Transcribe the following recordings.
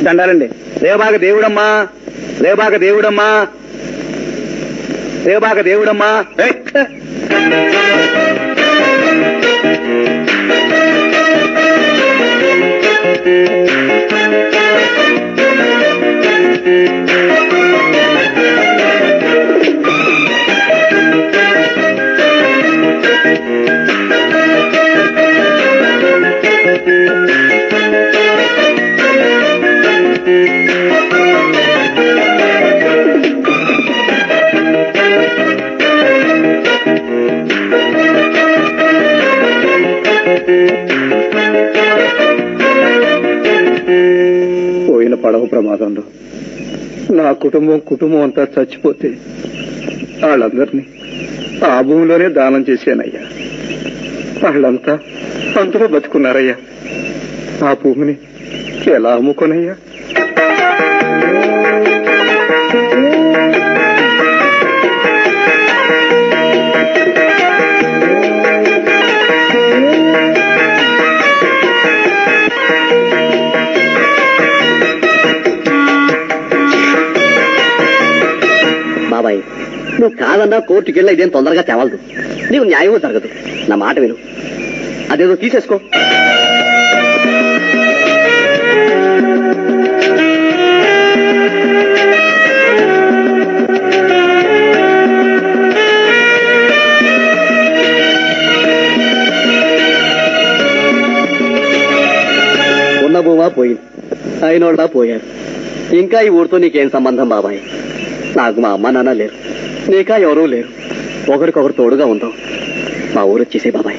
దండాలండి రేబాగ దేవుడమ్మా రేబాగ దేవుడమ్మా రేబాగ దేవుడమ్మా ఏయ్! పోయిన పడవ ప్రమాదంలో నా కుటుంబం కుటుంబం అంతా చచ్చిపోతే వాళ్ళందరినీ ఆ భూమిలోనే దానం చేశానయ్యా వాళ్ళంతా అందులో బతుకున్నారయ్యా ఆ భూమిని ఎలా అమ్ముకోనయ్యా బాబాయ్ నువ్వు కాదన్నా కోర్టుకి వెళ్ళి ఇదేం తొందరగా తేవలదు నీకు న్యాయమూ జరగదు నా మాట విను అదేదో తీసేసుకో ఉన్న భూమా పోయింది అయినోళ్ళ పోయారు ఇంకా ఈ ఊరితో నీకేం సంబంధం బాబాయ్ నాకు మా అమ్మ నాన్న లేరు నీకా ఎవరూ లేరు ఒకరికొకరు తోడుగా ఉందాం మా ఊరు వచ్చేసే బాబాయ్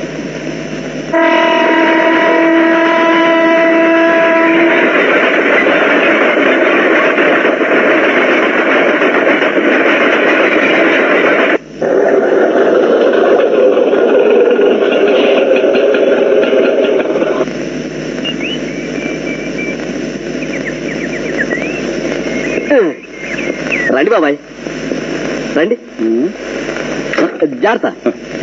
రండి బాబాయ్ రండి జాగ్రత్త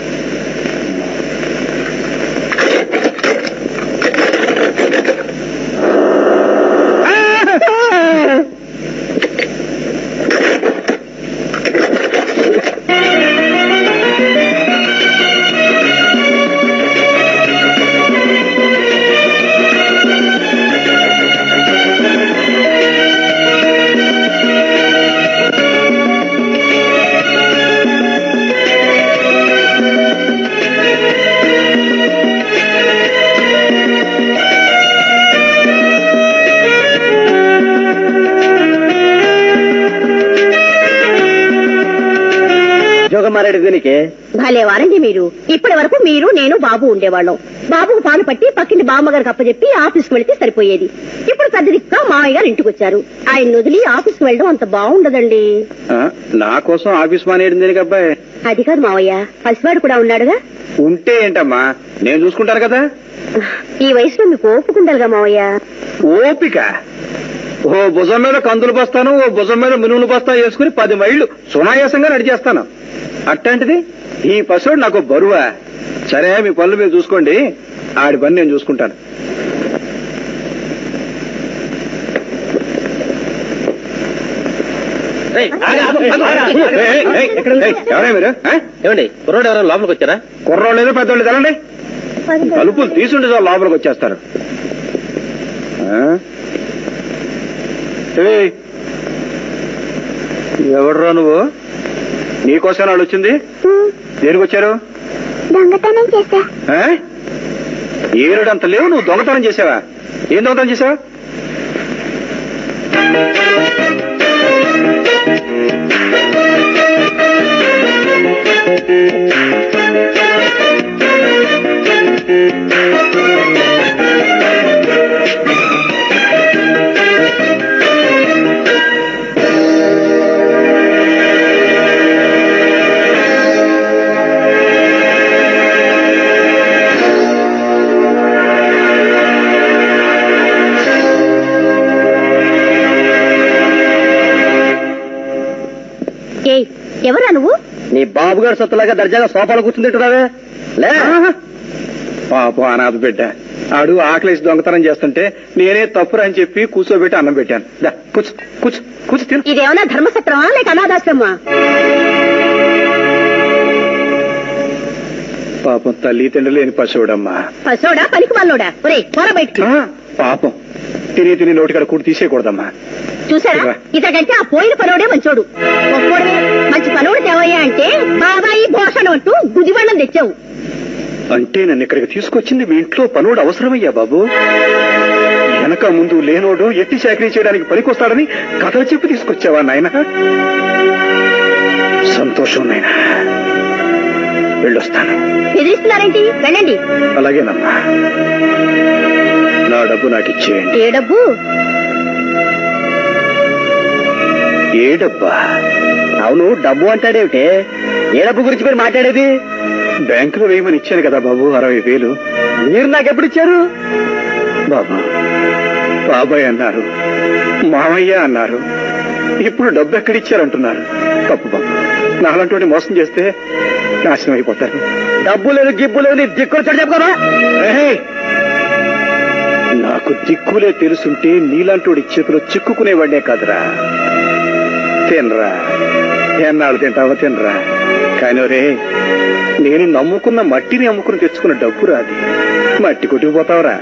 జోగమ్మారెడ్డి దీనికి భలే వారండి మీరు ఇప్పటి వరకు మీరు నేను బాబు ఉండేవాళ్ళం బాబుకు పాలు పట్టి పక్కింటి బామ్మగారికి అప్పచెప్పి ఆఫీస్కి వెళితే సరిపోయేది ఇప్పుడు పెద్ద దిక్క మామయ్య గారు ఇంటికి వచ్చారు ఆయన వదిలి ఆఫీస్కి వెళ్ళడం అంత బాగుండదండి ఆ, నా కోసం ఆఫీస్ మానేయడం దేనికి అబ్బాయి అది కాదు మావయ్య పసివాడు కూడా ఉన్నాడుగా ఉంటే ఏంటమ్మా నేను చూసుకుంటాను కదా ఈ వయసులో మీకు ఓపుకుండాలిగా మావయ్య ఓపిక ఓ భుజం మీద కందులు బస్తాను ఓ భుజం మీద మినుములు బస్తా వేసుకుని పది మైళ్ళు సునాయాసంగా నడిచేస్తాను అట్లాంటిది ఈ పశువుడు నాకు బరువా సరే మీ పనులు మీరు చూసుకోండి ఆడి పని నేను చూసుకుంటాను ఏయ్, ఏయ్, ఏయ్, ఎవరే మీరు ఆ? ఏమండి కుర్రోడు ఎవరైనా లోపలికి వచ్చారా కుర్రోళ్ళు ఏదో పెద్దోళ్ళు తెలండి తలుపులు తీసుంటే చాలు లోపలికి వచ్చేస్తారు ఆ? ఏయ్, ఎవర్రా నువ్వు నీకోసం వాళ్ళు వచ్చింది దేనికి వచ్చారు దొంగతనం చేశా ఆ? ఏరుడంత లేవు నువ్వు దొంగతనం చేసావా ఏం దొంగతనం చేసావా ఏయ్ ఎవరా నువ్వు నీ బాబు గారు సొత్తులాగా దర్జాగా సోఫాలో కూర్చుందింటున్నావే లే పాపం అనాథ బిడ్డ ఆడు ఆకలేసి దొంగతనం చేస్తుంటే నేనే తప్పురా అని చెప్పి కూర్చోబెట్టి అన్నం పెట్టాను దా, కూర్చో కూర్చో కూర్చో తిను ఇదేమన్నా ధర్మసత్రమా లేక అనాథాశ్రమా పాపం తల్లి తండ్రి లేని పశువుడమ్మా పసోడా పనికి మల్లోడా ఒరే పోర బయటికి ఆ, పాపం తిని తిని నోటికాడ కూడా తీసేయకూడదమ్మా చూసారా ఇతకంటే ఆ పోయిన పనోడే మంచోడు ఒక్కోడే మంచి పనోడు తేవయ్యా అంటే బాబాయి భోషణం అంటూ గుదిబండం తెచ్చావు అంటే నన్ను ఇక్కడికి తీసుకొచ్చింది మీ ఇంట్లో పనుడు అవసరమయ్యా బాబు వెనక ముందు లేనోడు ఎట్టి చాకరీ చేయడానికి పనికొస్తాడని కథలు చెప్పి తీసుకొచ్చావా నాయన సంతోషం నాయన వెళ్ళొస్తాను బెదిరిస్తున్నారేంటి వెళ్ళండి అలాగేనమ్మా నా డబ్బు నాకు ఇచ్చేయండి ఏ డబ్బు ఏ డబ్బా అవును డబ్బు అంటాడేమిటే ఏ డబ్బు గురించి మీరు మాట్లాడేది బ్యాంకులో వేయమని ఇచ్చాను కదా బాబు అరవై వేలు మీరు నాకెప్పుడు ఇచ్చారు బాబు బాబాయ్ అన్నారు మామయ్య అన్నారు ఇప్పుడు డబ్బు ఎక్కడిచ్చారంటున్నారు తప్పు బాబు నాలంటి మోసం చేస్తే నాశనం అయిపోతారు డబ్బు లేదు గిబ్బు లేదు నీ దిక్కులు చెడు చెప్పుకోరా ఏయ్! నాకు దిక్కులే తెలుసుంటే నీలాంటి చేతిలో చిక్కుకునేవాడే కాదురా తినరా ఎన్నాళ్ళు తింటావో తినరా కానీ రే నేను నమ్ముకున్న మట్టిని అమ్ముకుని తెచ్చుకున్న డబ్బు రాది మట్టి కొట్టుకుపోతావురా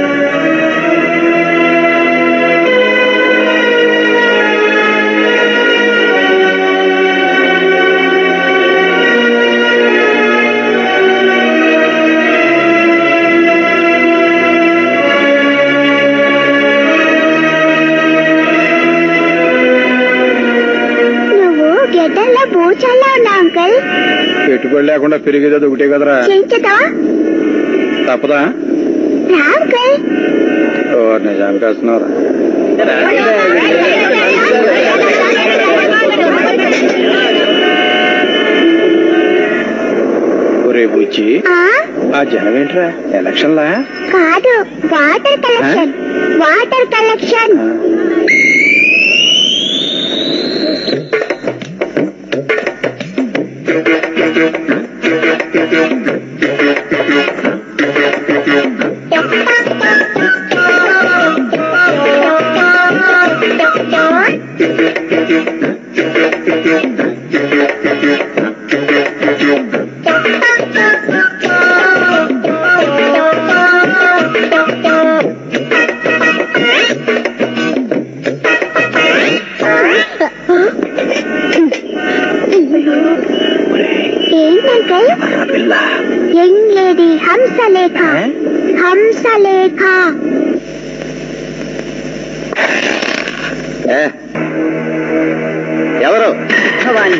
నువ్వు గెడ్డల్లో బూచల్లా ఉన్నావు అంకల్ పెట్టుబడి లేకుండా పెరిగేది ఒకటే కదరా చేయించదా తప్పదా రా అంకల్ ఓ నిజానికి వస్తున్నారా ఒరే బుజ్జి ఆ ఆ జనం ఏంట్రా ఎలక్షన్లా కాదు వాటర్ కలెక్షన్ వాటర్ కలెక్షన్ ఏంటంకల్ పిల్ల యంగ్ లేడీ హంసలేఖ హంసలేఖ ఎవరు భవాని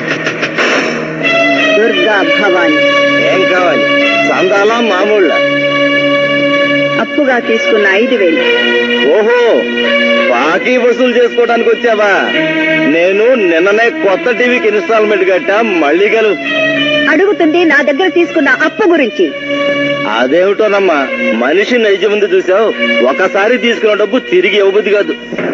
దుర్గా భవాని ఏం కావాలి సందాలా మామూళ్ళ అప్పుగా తీసుకున్న ఐదు వేలు ఓహో బాకీ వసూలు చేసుకోవడానికి వచ్చావా నేను నిన్ననే కొత్త టీవీకి ఇన్స్టాల్మెంట్ కట్టా మళ్ళీ గెలు అడుగుతుంది నా దగ్గర తీసుకున్న అప్పు గురించి అదేమిటోనమ్మా మనిషి నైజం ముందు చూసావు ఒకసారి తీసుకున్న డబ్బు తిరిగి ఇవ్వబుద్ది కాదు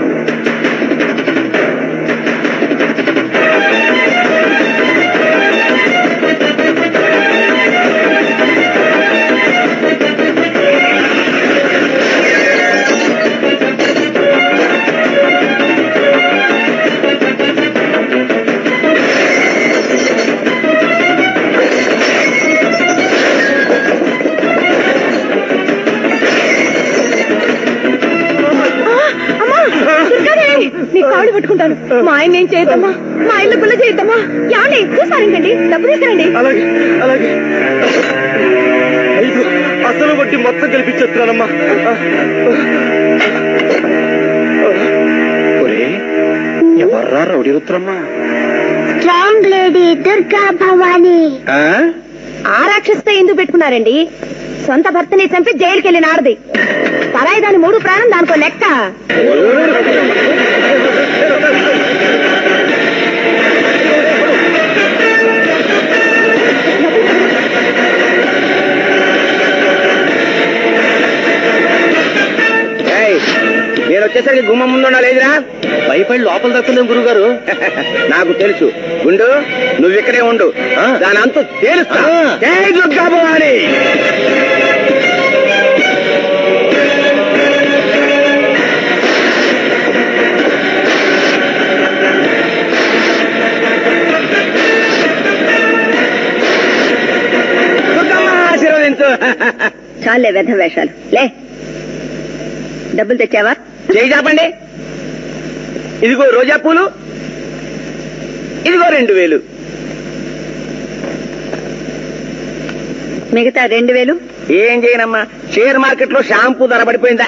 నీ కాళ్ళు పట్టుకుంటాను మా ఆయన ఏం చేయొద్దమ్మా మా ఇల్లు పిల్ల చేయొద్దమ్మా ఏమండి చూసారండి డబ్బు తీసుకురండి అలాగే అలాగే ఐదు అసలు వడ్డీ మొత్తం కల్పించేస్తున్నానమ్మా ఒరే ఎవర్రా రౌడీ రుద్రమ్మా స్ట్రాంగ్ లేడీ దుర్గా భవానీ ఆ? ఆ రాక్షసుతో ఎందుకు పెట్టుకున్నారండి సొంత భర్తని చంపి జైలుకి వెళ్ళిన ఆడది పరాయి దాని మూడు ప్రాణం దానికో లెక్క నేను వచ్చేసరికి గుమ్మం ముందు లేదురా భయపడి లోపల దక్కున్నాం గురుగారు నాకు తెలుసు ఉండు నువ్వు ఇక్కడే ఉండు దాని అంత తేలుస్తా జై దుర్గా భవాని చాలే వ్యధ వేషాలు లే డబ్బులు తెచ్చావా చేయి చాపండి ఇదిగో రోజా పూలు ఇదిగో రెండు వేలు మిగతా రెండు వేలు ఏం చేయనమ్మా షేర్ మార్కెట్ లో షాంపూ ధర పడిపోయిందా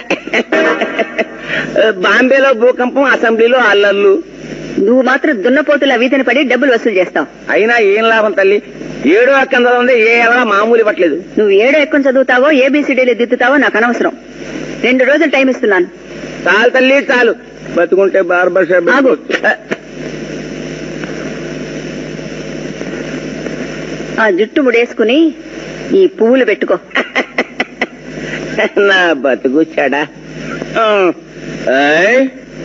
బాంబేలో భూకంపం అసెంబ్లీలో అల్లర్లు నువ్వు మాత్రం దున్నపోతుల వీధిని పడి డబ్బులు వసూలు చేస్తావు అయినా ఏం లాభం తల్లి ఏడో అక్కంద ఉంది ఏ ఎలా మామూలు ఇవ్వట్లేదు నువ్వు ఏడో ఎక్కువ చదువుతావో ఏబిసిడీలు దిద్దుతావో నాకు అనవసరం రెండు రోజులు టైం ఇస్తున్నాను చాలు తల్లి చాలు బతుకుంటే బార్బర్ షాప్ ఆగు. ఆ జుట్టు ముడేసుకుని ఈ పువ్వులు పెట్టుకో నా బతుకు చెడా ఏయ్.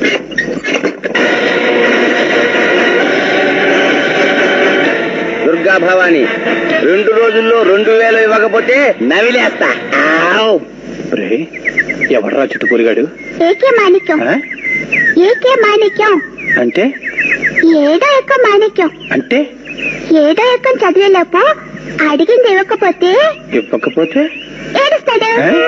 దుర్గా భవాని రెండు రోజుల్లో రెండు వేలు ఇవ్వకపోతే నవిలేస్తా ఆవ్. ఎవడరా చుట్టుకూరిగాడు ఏకే మాణిక్యం ఏకే మాణిక్యం అంటే ఏడో యొక్క మాణిక్యం అంటే ఏడో యొక్క చదివేలోపు అడిగింది ఇవ్వకపోతే ఇవ్వకపోతే ఏడుస్తాడు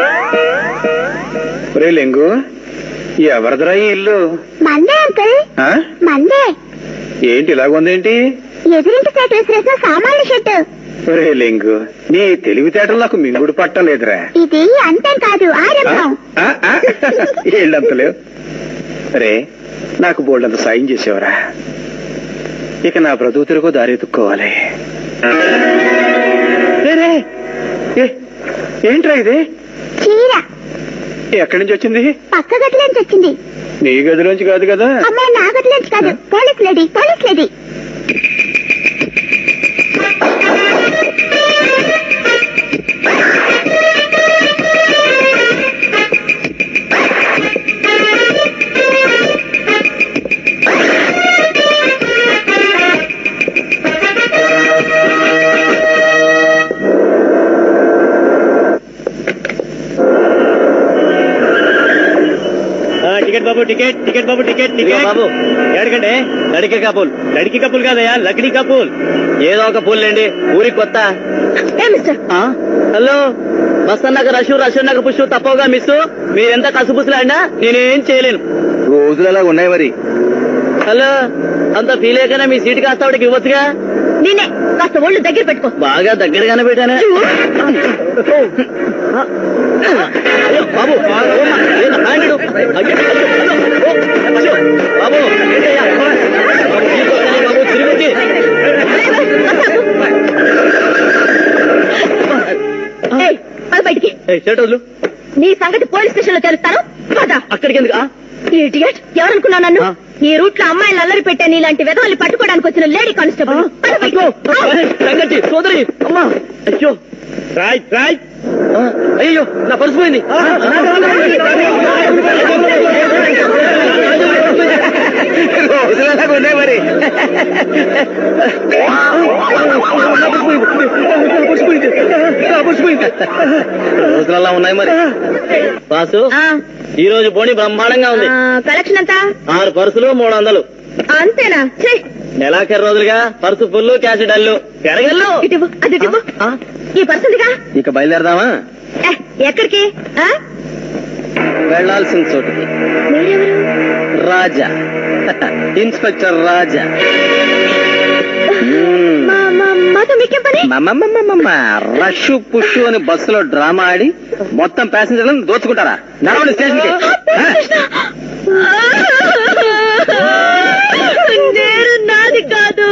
ఒరే లెంగు ఎవరిదరా ఈ ఇల్లు మందే అంకుల్ ఆ? మందే ఏంటి ఇలాగుందేంటి ఎదురింటి సైట్ విసిరేసిన సామాన్లు షెడ్ ఒరే లింగు నీ తెలివితేటలు నాకు మింగుడు పట్టం లేదురా ఇది అంతం కాదు ఆరంభం ఆ, ఆ, ఏంటంతలేవు రే నాకు బోల్డంత సాయం చేసేవరా ఇక నా బ్రతుకు తిరుగు దారి ఎత్తుక్కోవాలి రే, రే. ఏ, ఏంట్రా ఇది చీర ఎక్కడి నుంచి వచ్చింది పక్క గదిలోంచి వచ్చింది నీ గదిలోంచి కాదు కదా అమ్మాయి నా గదిలోంచి కాదు police lady police lady ticket బాబు టికెట్ టికెట్ బాబు టికెట్ టికెట్ బాబు ఎడకండి లడికే కపూల్ లడికి కపూల్ కాదయ్యా లక్డీ కపూల్ ఏదో ఒక పూల్ లేండి ఊరికి కొత్త ఏ మిస్టర్ హలో బస్ అన్నాక రషు రష్ అన్నాక పుష్ తప్పవుగా మిస్ మీరెంత కసుపుసులాడినా నేనేం చేయలేను రోజులు అలా ఉన్నాయి మరి హలో అంత ఫీల్ అయ్యాకనే మీ సీట్ కాస్త ఆవిడకి ఇవ్వచ్చుగా నేనే కాస్త ఒళ్ళు దగ్గర పెట్టుకో బాగా దగ్గరగానే పెట్టానే అయ్యో, బాబు ఓమ్మా, ఏంటి హ్యాండ్ ఇడు. అయ్యో, అయ్యో, అయ్యో, ఓ, అయ్యో, బాబు ఏంటయ్యా? బాబు, తీసుకొస్తానే, బాబు, తిరిగొచ్చి. ఏయ్, పద బయటికి ఏయ్, షర్ట్ వదులు. నీ సంగతి పోలీస్ స్టేషన్ లో తెలుస్తాను పద అక్కడికి ఎందుకు ఆ? ఇడియట్ ఎవరనుకున్నావు నన్ను ఆ. ఈ రూట్ లో అమ్మాయిలు అల్లరి పెట్టా నీలాంటి విధవల్ని పట్టుకోవడానికి వచ్చిన లేడీ కానిస్టేబుల్ పద బయటికి. అయ్యో, ఏయ్, సంగతి సోదరి అమ్మా అయ్యో రాయ్ రాయ్ అయ్యో నా పర్సు పోయింది రోజులు అలా ఉన్నాయి మరి రోజులలా ఉన్నాయి మరి బాసు ఆ, ఈ రోజు పోనీ బ్రహ్మాండంగా ఉంది ఆ, కలెక్షన్ ఎంత ఆరు పర్సులు మూడు వందలు అంతేనా ఛీ, నెలాఖరు రోజులుగా పర్సు ఫుల్ క్యాష్ డల్లు పెరగల్లు ఇటివ్వు, అది ఇటివ్వు. ఆ, ఈ పర్సందిగా ఇక బయలుదేరదామా ఎక్కడికి ఆ? వెళ్లాల్సిన చోటుకి మీరెవరు రాజా ఇన్స్పెక్టర్ రాజా మా- మా- మాతో మీకేం పని మమ్మమ్మమ్మమ్మ రష్ పుష్ అని బస్సులో డ్రామా ఆడి మొత్తం ప్యాసింజర్లను దోచుకుంటారా నడవండి స్టేషన్ కి నేరు నాది కాదు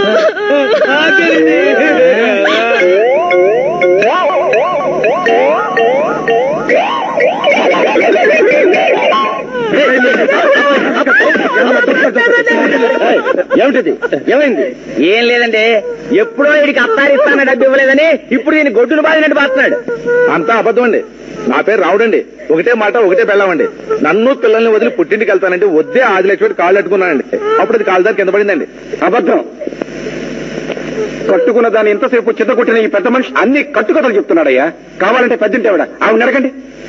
ఏమిటిది ఏమైంది ఏం లేదండి ఎప్పుడో వీడికి అత్తారిస్తాన డబ్బు ఇవ్వలేదని ఇప్పుడు ఈయన గొడ్డును బాధినట్టు బాస్తున్నాడు అంతా అబద్ధం అండి నా పేరు రావుడండి ఒకటే మాట ఒకటే పెళ్ళామండి నన్ను పిల్లల్ని వదిలి పుట్టింటికి వెళ్తానంటే వద్దే ఆది లక్ష్మి కాళ్ళు అట్టుకున్నానండి అప్పుడు అది కాలు దారి కింద పడిందండి అబద్ధం కట్టుకున్న దాన్ని ఇంతసేపు చిత్త కొట్టిన ఈ పెద్ద మనిషి అన్ని కట్టుకథలు చెప్తున్నాడయ్యా కావాలంటే పెద్దింటేవాడ ఆవిడ అడగండి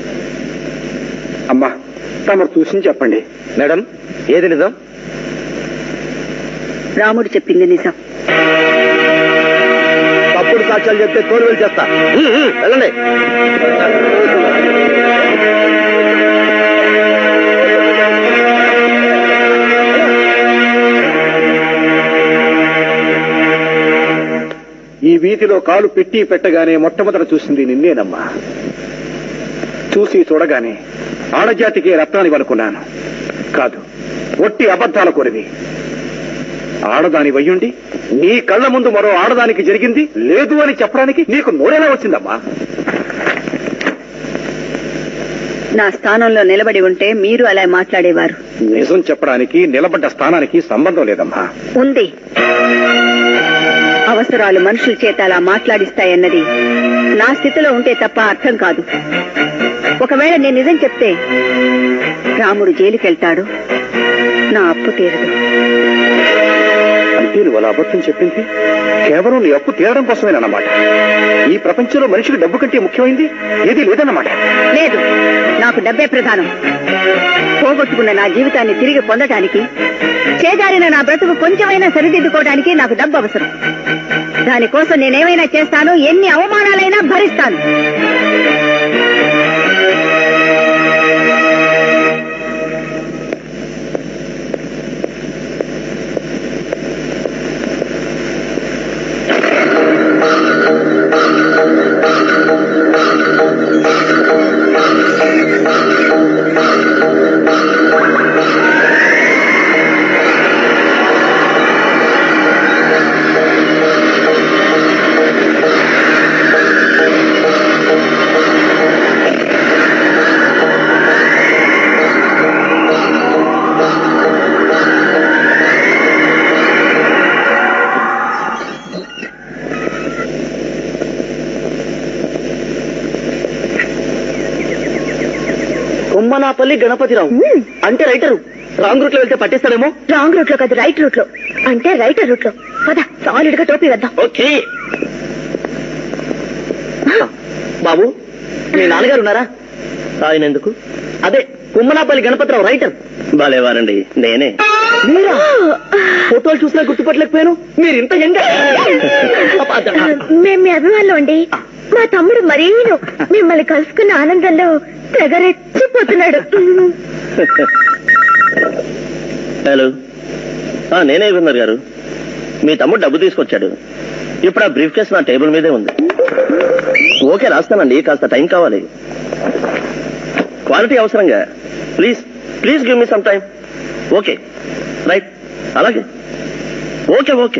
అమ్మా తమరు చూసి చెప్పండి మేడం ఏది నిజం రాముడు చెప్పింది నిజం తప్పుడు సాక్ష్యాలు చెప్తే తోలు వెళ్ళి చేస్తా వెళ్ళండి వీధిలో కాలు పెట్టి పెట్టగానే మొట్టమొదట చూసింది నిన్నేనమ్మా చూసి చూడగానే ఆడజాతికి రత్నాన్ని అనుకున్నాను కాదు ఒట్టి అబద్ధాల కొరివి ఆడదాని వయ్యుండి నీ కళ్ళ ముందు మరో ఆడదానికి జరిగింది లేదు అని చెప్పడానికి నీకు నోరెలా వచ్చిందమ్మా నా స్థానంలో నిలబడి ఉంటే మీరు అలా మాట్లాడేవారు నిజం చెప్పడానికి నిలబడ్డ స్థానానికి సంబంధం లేదమ్మా ఉంది అవసరాలు మనుషుల చేత అలా మాట్లాడిస్తాయన్నది నా స్థితిలో ఉంటే తప్ప అర్థం కాదు ఒకవేళ నేను నిజం చెప్తే రాముడు జైలుకెళ్తాడు నా అప్పు తీరదు అంటే నువ్వు అలా అబద్ధం చెప్పింది కేవలం నీ అప్పు తీరడం కోసమేనన్నమాట ఈ ప్రపంచంలో మనిషికి డబ్బు కంటే ముఖ్యమైంది ఏది లేదన్నమాట లేదు నాకు డబ్బే ప్రధానం పోగొట్టుకున్న నా జీవితాన్ని తిరిగి పొందటానికి చేజారిన నా బ్రతుకు కొంచెమైనా సరిదిద్దుకోవడానికి నాకు డబ్బు అవసరం దానికోసం నేనేమైనా చేస్తాను ఎన్ని అవమానాలైనా భరిస్తాను కొమ్మనాపల్లి గణపతిరావు అంటే రైటరు రాంగ్ రూట్ లో వెళ్తే పట్టిస్తాడేమో రాంగ్ రూట్ లో కాదు రైట్ రూట్ లో అంటే రైటర్ రూట్ లో పద సాలిడ్ గా టోపీ వేద్దాం ఓకే బాబు మీ నాన్నగారు ఉన్నారా ఆయన ఎందుకు అదే కుమ్మనాపల్లి గణపతిరావు రైటర్ బాలేవారండి నేనే మీరా ఫోటోలు చూసినా గుర్తుపట్టలేకపోయాను మీరు ఇంత ఎండ మేము మీ అభిమానులు అండి మా తమ్ముడు మరీను మిమ్మల్ని కలుసుకున్న ఆనందంలో తెగరెచ్చిపోతున్నాడు హలో ఆ, నేనే విన్నర్ గారు మీ తమ్ముడు డబ్బు తీసుకొచ్చాడు ఇప్పుడు ఆ బ్రీఫ్ కేసు నా టేబుల్ మీదే ఉంది ఓకే రాస్తానండి కాస్త టైం కావాలి క్వాలిటీ అవసరంగా please please give me some time okay right అలాగే ఓకే ఓకే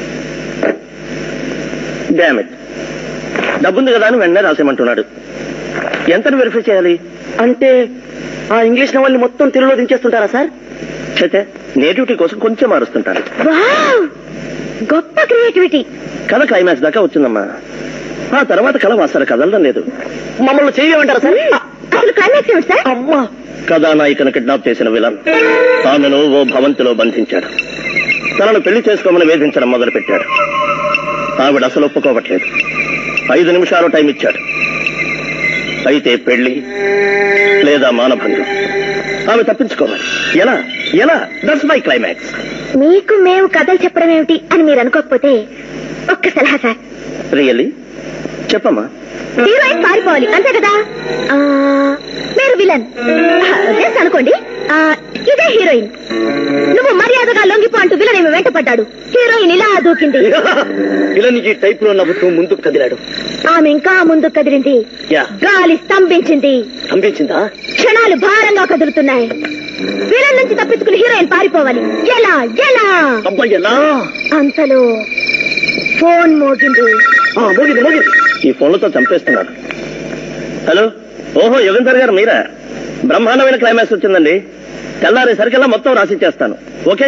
డ్యామేజ్ డబ్బుంది కదా అని వెంటనే రాసేయమంటున్నాడు ఎంతని వెరిఫై చేయాలి అంటే ఆ ఇంగ్లీష్ నవల్ని మొత్తం తెలుగులో దించేస్తుంటారా సార్ చేతే నేటివిటీ కోసం కొంచెం మారుస్తుంటారు వావ్! గొప్ప క్రియేటివిటీ కథ క్లైమాక్స్ దాకా వచ్చిందమ్మా ఆ తర్వాత కళ అసలు కదలడం లేదు మమ్మల్ని చేయమంటారా సార్ అసలు క్లైమాక్స్ ఏమిటి సార్ అమ్మా కథానాయికను కిడ్నాప్ చేసిన విలన్ ఆమెను ఓ భవంతిలో బంధించాడు తనను పెళ్లి చేసుకోమని వేధించడం మొదలుపెట్టాడు ఆవిడ అసలు ఒప్పుకోవట్లేదు ఐదు నిమిషాలు టైం ఇచ్చాడు అయితే పెళ్లి లేదా మానభంగం ఆమె తప్పించుకోవాలి ఎలా ఎలా దట్స్ మై క్లైమాక్స్ మీకు మేము కథలు చెప్పడం ఏమిటి అని మీరు అనుకోకపోతే ఒక్క సలహా సార్ రియల్లీ చెప్పమ్మా హీరోయిన్ పారిపోవాలి అంతే కదా ఆ, మీరు విలన్ జస్ట్ అనుకోండి ఆ, ఇదే హీరోయిన్ నువ్వు మర్యాదగా లొంగిపో అంటూ విలన్ ఏమి వెంట పడ్డాడు హీరోయిన్ ఇలా దూకింది విలన్కి టైప్ లో నవ్వుతూ ముందుకు కదిలాడు ఆమె ఇంకా ముందు కదిలింది యా గాలి స్తంభించింది పంపించిందా క్షణాలు భారంగా కదులుతున్నాయి విలన్ నుంచి తప్పించుకుని హీరోయిన్ పారిపోవాలి ఎలా ఎలా అబ్బాయి ఎలా అంతలో ఫోన్ మోగింది ఆ, మోగింది మోగింది ఈ ఫోన్లతో చంపేస్తున్నాడు హలో ఓహో యోగేందర్ గారు మీరా బ్రహ్మాండమైన క్లైమాక్స్ వచ్చిందండి తెల్లారేసరికల్లా మొత్తం రాసిచ్చేస్తాను ఓకే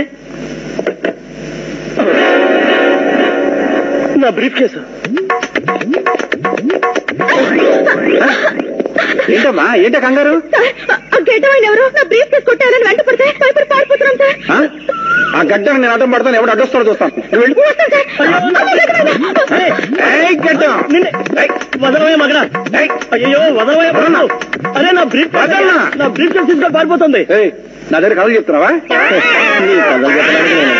నా బ్రీఫ్ కేసు ఏంటమ్మా ఏంట కంగారు గెటమైన ఎవరు నా బ్రీఫ్ కేసు కొట్టారని వెంట పడితే భయపడి పారిపోతున్నాం సార్ ఆ? ఆ గడ్డను నేను అడ్డం పడతాను ఎవడు అడ్డొస్తాడో చూస్తాను నువ్వు వెళ్ళు. వస్తాను సార్ ఏయ్, గడ్డం. నిన్నే ఏయ్, వదలవయ్య మగడా ఏయ్, అయ్యో వదలవయ్య వదలను. అరే నా బ్రీఫ్ కేసు వదలనా? నా బ్రీఫ్ కేసు తీసుకొని పారిపోతుంది ఏయ్, నా దగ్గర కథలు చెప్తున్నావా నీ కథలు చెప్పడానికి నేను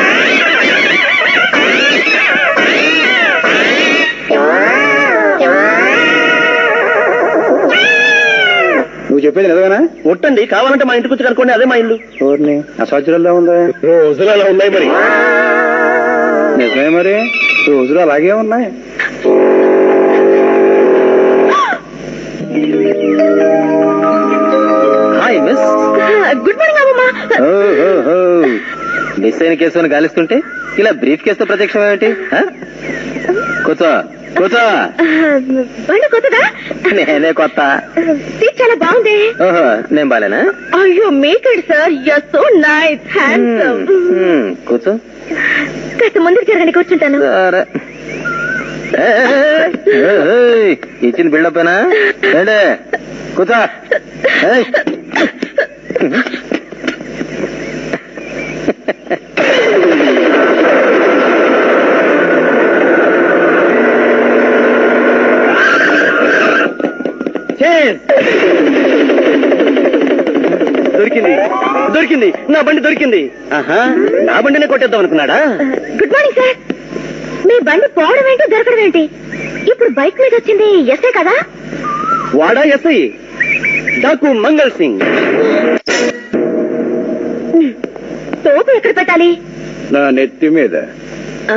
నువ్వు చెప్పేది నిజమేనా ముట్టండి కావాలంటే మా ఇంటికి వచ్చి కనుక్కోండి అదే మా ఇల్లు అసోచరంలో ఉందా రోజులు అలా ఉన్నాయి మరి నిజమే మరి రోజులు అలాగే ఉన్నాయి హాయ్ మిస్ గుడ్ మార్నింగ్ అమ్మమ్మ మిస్ అయిన కేసుని గాలిస్తుంటే ఇలా బ్రీఫ్ కేసుతో ప్రత్యక్షం ఏమిటి ఆ? కూర్చో కూర్చో బండి కొత్తదా నేనే కొత్త సీట్ చాలా బాగుంది ఓహో నేను బాలేనా అయ్యో మేక్ ఇట్ సార్ యర్ సో నైస్ హ్యాండ్సమ్ మ్మ్, కూర్చో కాస్త ముందుకు జరగని కూర్చుంటాను సరే ఏ, ఏ, ఏ, ఏ, ఇచ్చిన బిల్డప్ ఏనా ఏంటే కూర్చో ఏయ్. దొరికింది దొరికింది నా బండి దొరికింది ఆహా నా బండినే కొట్టేద్దాం అనుకున్నాడా గుడ్ మార్నింగ్ సార్ మీ బండి పోవడం ఏంటి దొరకడం ఏంటి ఇప్పుడు బైక్ మీద వచ్చింది ఎస్ఏ కదా వాడా ఎస్ఐ డాకు మంగళ్ సింగ్ తోపు ఎక్కడ పెట్టాలి నా నెత్తి మీద ఆ?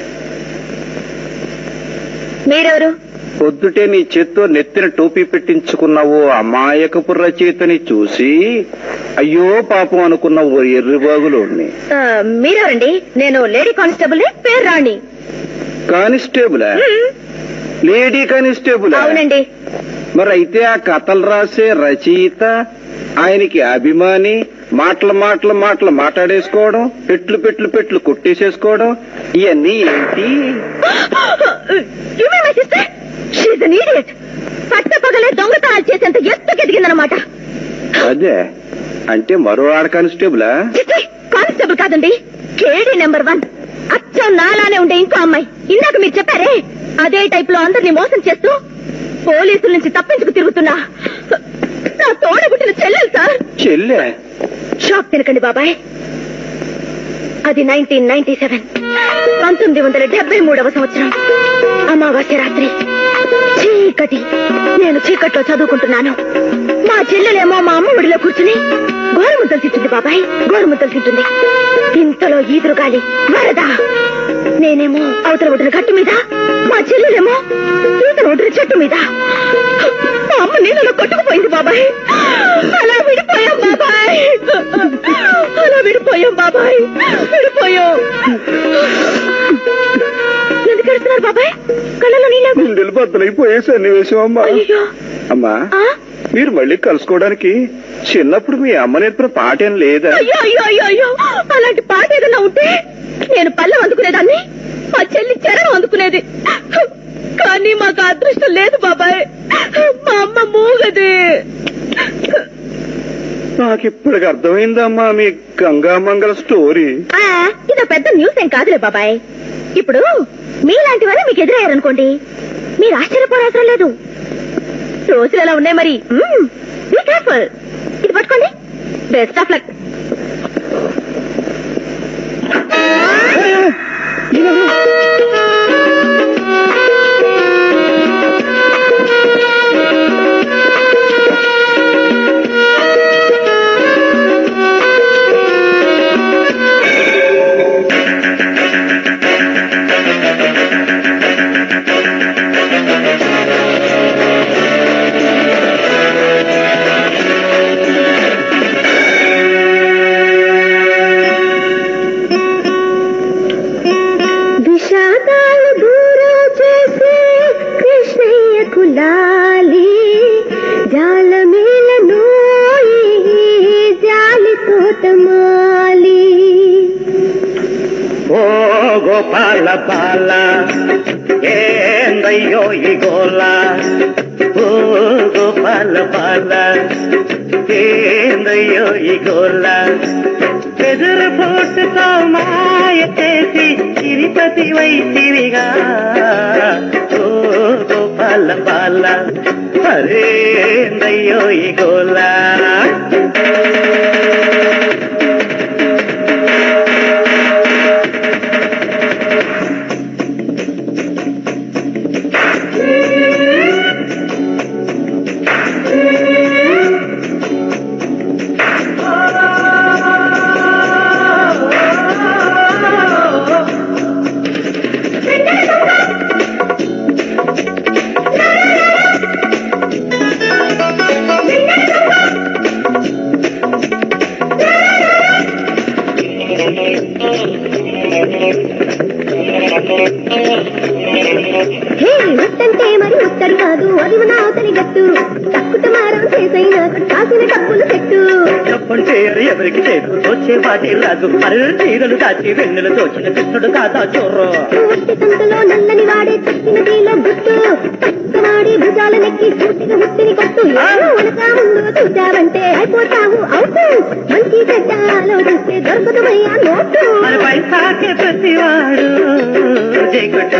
మీరెవరు పొద్దుటే నీ చేత్తో నెత్తిన టోపీ పెట్టించుకున్నావు అమాయకపు రచయితని చూసి అయ్యో పాపం అనుకున్న ఓ ఎర్రిబాగులు ఆ, మీరెవరండి నేను లేడీ కానిస్టేబుల్ పేరు Rani constable hmm, lady constable అవునండి మరి అయితే ఆ కథలు రాసే రచయిత ఆయనకి అభిమాని మాటలు మాటలు మాటలు మాట్లాడేసుకోవడం పెట్లు పెట్లు పెట్లు కొట్టేసేసుకోవడం ఇవన్నీ ఏంటి You mean my sister? She's an idiot. పట్ట పగలే దొంగతనాలు చేసేంత ఎత్తుకు ఎదిగిందనమాట అదే అంటే మరో ఆడ కానిస్టేబులా చిచ్చి, కానిస్టేబుల్ కాదండి కేడీ నెంబర్ వన్ అచ్చం నాలానే ఉండే ఇంకో అమ్మాయి ఇందాక మీరు చెప్పారే అదే టైప్ లో అందరినీ మోసం చేస్తూ పోలీసుల నుంచి తప్పించుకు తిరుగుతున్నా నా తోడబుట్టిన చెల్లెలు సార్ చెల్లె షాక్ తినకండి బాబాయ్ అది నైన్టీన్ నైన్టీ సెవెన్ పంతొమ్మిది వందల డెబ్బై మూడవ సంవత్సరం అమావాస్య రాత్రి చీకటి నేను చీకట్లో చదువుకుంటున్నాను మా చెల్లెలేమో మా అమ్మ ఒడిలో కూర్చుని గోరుముద్దలు తింటుంది బాబాయ్ గోరుముద్దలు తింటుంది ఇంతలో ఈదురుగాలి వరద నేనేమో అవతల ఒడిన గట్టు మీద మా చెల్లెలేమో ఈతల ఒడిన చెట్టు మీద మా అమ్మ నీళ్ళలో కొట్టుకుపోయింది బాబాయ్ అలా విడిపోయాం బాబాయ్ అలా విడిపోయాం బాబాయ్ విడిపోయాం ఎందుకు ఎడుతున్నారు బాబాయ్ కళ్ళలో నీళ్ళు గుండెలు బద్దలైపోయే సన్నివేశం అమ్మా అయ్యో అమ్మా ఆ? మీరు మళ్ళీ కలుసుకోవడానికి చిన్నప్పుడు మీ అమ్మ నేర్పిన పాట ఏం లేదా అయ్యో అయ్యో అయ్యో అయ్యో అలాంటి పాట ఏదైనా ఉంటే నేను పళ్ళెం అందుకునేదాన్ని మా చెల్లి చరణం అందుకునేది కానీ మాకు ఆ అదృష్టం లేదు బాబాయ్ మా అమ్మ మూగది నాకు ఇప్పటికి అర్థమైందమ్మా మీ గంగామంగళ స్టోరీ ఆ, ఇదో పెద్ద న్యూస్ ఏం కాదులే బాబాయ్ ఇప్పుడు మీలాంటి వారు మీకు ఎదురయ్యారనుకోండి మీరు ఆశ్చర్యపోనవసరం లేదు రోజులు ఎలా ఉన్నాయి మరి బీ కేర్ఫుల్ ఇది పట్టుకోండి బెస్ట్ ఆఫ్ లక్ విషాదాలు దూరం చేసి కృష్ణయ్య కులాలి జాలమేలను జాలి తోటమాలి ఓ గోపాల బాల ఏందయ్యో ఈ గోల ఓ గోపాల బాల ఏందయ్యో ఈ గోల ఎదురు పోటుతో మాయ చేసి తిరుపతి వైతిరిగా ఓ గోపాల బాల అరేందయ్యో ఈ గోల వెంకట హే ముట్టంటే మరి ముట్టడు కాదు అది మన అవతలి గట్టు తక్కుట మారం చేసైనా కాసిన డబ్బులు చెట్టు చెప్పంటే ఎవరికి చేరు వచ్చే వాటి రాజు అరడు చీరలు దాచి వెన్నెలు దోచిన కృష్ణుడు కాదా చోర్రో ఒట్టి సంతలో నల్లని వాడే చక్కిన తీల గుట్టు పక్కవాడి భుజాల నెక్కి సూటిగా ముట్టిని కొట్టు ఏదో ఉనక ముందు చూచావంటే అయిపోతావు అవుతూ మంచి చెడ్డ ఆలోచిస్తే దొరకదుమయ్యా నోటు మన పైసాకే ప్రతివాడు జగటు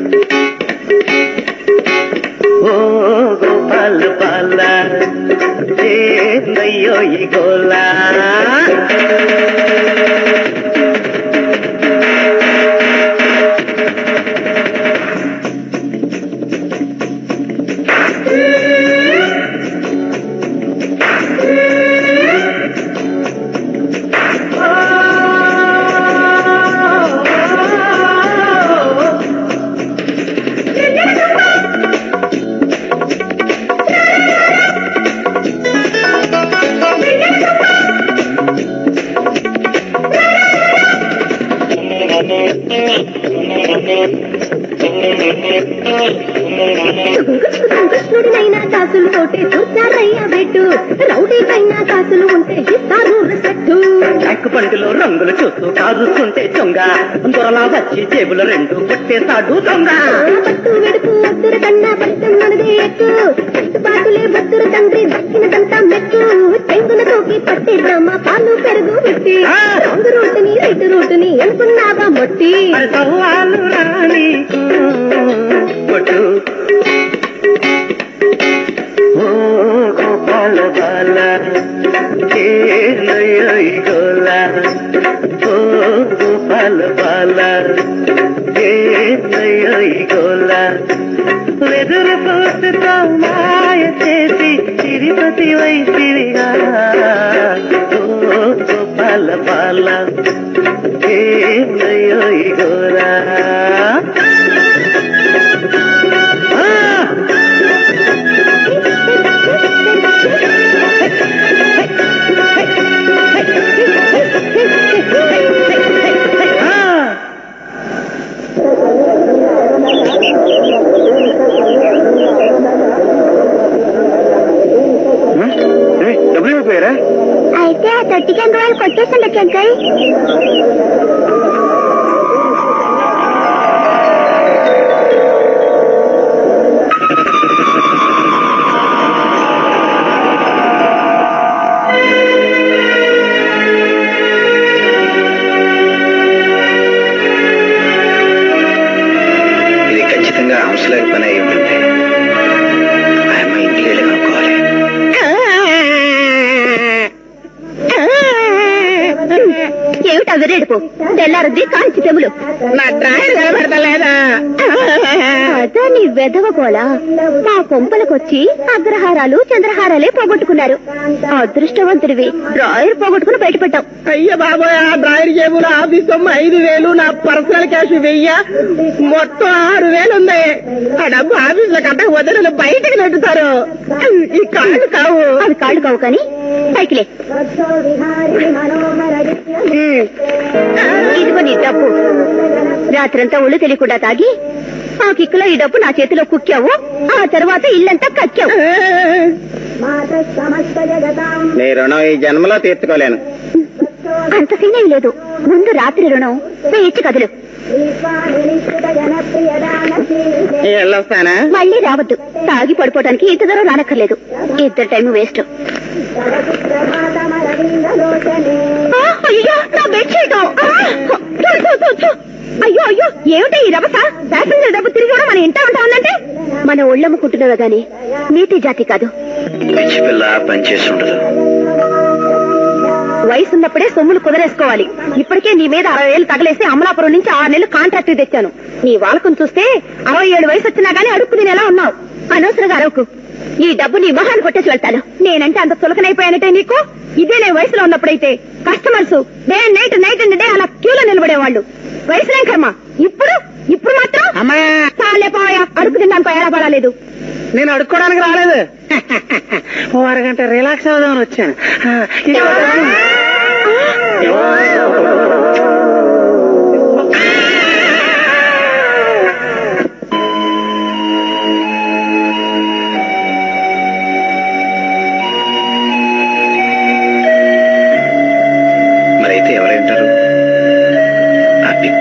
ఓ గోపాల పాల ఏందయ్యో ఈ గోలా కృష్ణుడినైనా కాసులు తోటే చూచారయ్యా బెట్టు రౌడీ పైన కాసులు ఉంటే ఇస్తారు రెస్పెక్టు ట్యాంక్ బండిలో రంగులు చూస్తూ కాదుస్తుంటే చొంగ దొరలా వచ్చి జేబులు రెండు కొట్టేశాడు దొంగ పట్టు వెడుపు వద్దుర కన్నా ఫలితం మనదే ఎక్కు పాటులే బద్దుర తండ్రి దక్కినదంతా మెట్టు చెంగున తోకి పట్టేద్దామా పాలు పెరుగు పెట్టి రాంగు రోడ్డుని రైతు రోడ్డుని అనుకున్నావా మొట్టి మరి సవాలు రాని కొట్టు ఓ గోపాల బాల ఏందయ్యో ఈ గోలా ఓ గోపాల బాల ఏందయ్యో ఈ గోలా వెదురు పోటుతో మాయ చేసి తిరుపతి వైసిరిగా ఓ గోపాల బాల ఏందయ్యో ఈ గోలా ఆ! ఆ! డబ్బులు అయిపోయారా అయితే ఆ తొట్టి కంకరాలు కొట్టేసండి కంకల్ ఇది ఖచ్చితంగా హంసలేక పని అయి ఉంటుంది ఆయమ్మ ఇంటికి వెళ్ళి కనుక్కోవాలి ఏమిటా విరేడుపు తెల్లారద్ది కాల్చి తెములు నా డ్రాయర్ కనబడతలేదా అదా నీ వెధవ గోల మా కొంపలకొచ్చి అగ్రహారాలు చంద్రహారాలే పోగొట్టుకున్నారు అదృష్టవంతుడివి డ్రాయర్ పోగొట్టుకుని బయటపడ్డావు అయ్య బాబోయ్ ఆ డ్రాయర్ జేబులో ఆఫీస్ సొమ్ము ఐదు వేలు నా పర్సనల్ క్యాష్ వెయ్య మొత్తం ఆరు వేలు ఉంది ఆ డబ్బు ఆఫీస్ లో కట్టకపోతే నన్ను బయటకు నెట్టుతారు ఈ కాళ్ళు కావు అవి కాళ్ళు కావు కానీ పైకిలే ఇదిగో నీ డబ్బు రాత్రంతా ఒళ్ళు తెలియకుండా తాగి ఆ కిక్కులో ఈ డబ్బు నా చేతిలో కుక్కావు ఆ తర్వాత ఇల్లంతా కక్కావు నీ రుణం ఈ జన్మలో తీర్చుకోలేను అంత సీన్ ఏం లేదు ముందు రాత్రి రుణం వేయించి కదులు వెళ్ళొస్తానా మళ్ళీ రావద్దు తాగి పడిపోవడానికి ఇంత దూరం రానక్కర్లేదు ఇద్దరు టైం వేస్ట్ అయ్యో నా బెడ్షీట్ అయ్యో అయ్యో ఏమిటి ఈ రభస ప్యాసింజర్ డబ్బు తిరిగి కూడా మన ఇంట ఉంటా ఉందంటే మన ఒళ్ళమ్ముకుంటున్నావే గాని నీతి జాతి కాదు పిచ్చి పిల్ల పనిచేసి ఉండదు వయసు ఉన్నప్పుడే సొమ్ములు కుదరేసుకోవాలి ఇప్పటికే నీ మీద అరవై వేలు తగలేసి అమలాపురం నుంచి ఆరు నెలలు కాంట్రాక్ట్ తెచ్చాను నీ వాళ్ళకం చూస్తే అరవై ఏడు వయసు వచ్చినా గానీ అడుక్కు నేను ఎలా ఉన్నావు అనవసరంగా అరవకు ఈ డబ్బు నీ మొహాన్ని కొట్టేసి వెళ్తాను నేనంటే అంత చులకనైపోయానంటే నీకు ఇదే నేను వయసులో ఉన్నప్పుడైతే customers day night night and day అలా క్యూలో నిలబడేవాళ్ళు వయసులేం కర్మ ఇప్పుడు ఇప్పుడు మాత్రం అమ్మా చాలే పోయా అడుగు తినడానికి ఎలా పడలేదు నేను అడుక్కోవడానికి రాలేదు ఓ అరగంట రిలాక్స్ అవుదామని వచ్చాను ఆ, ఇదిగో డబ్బు.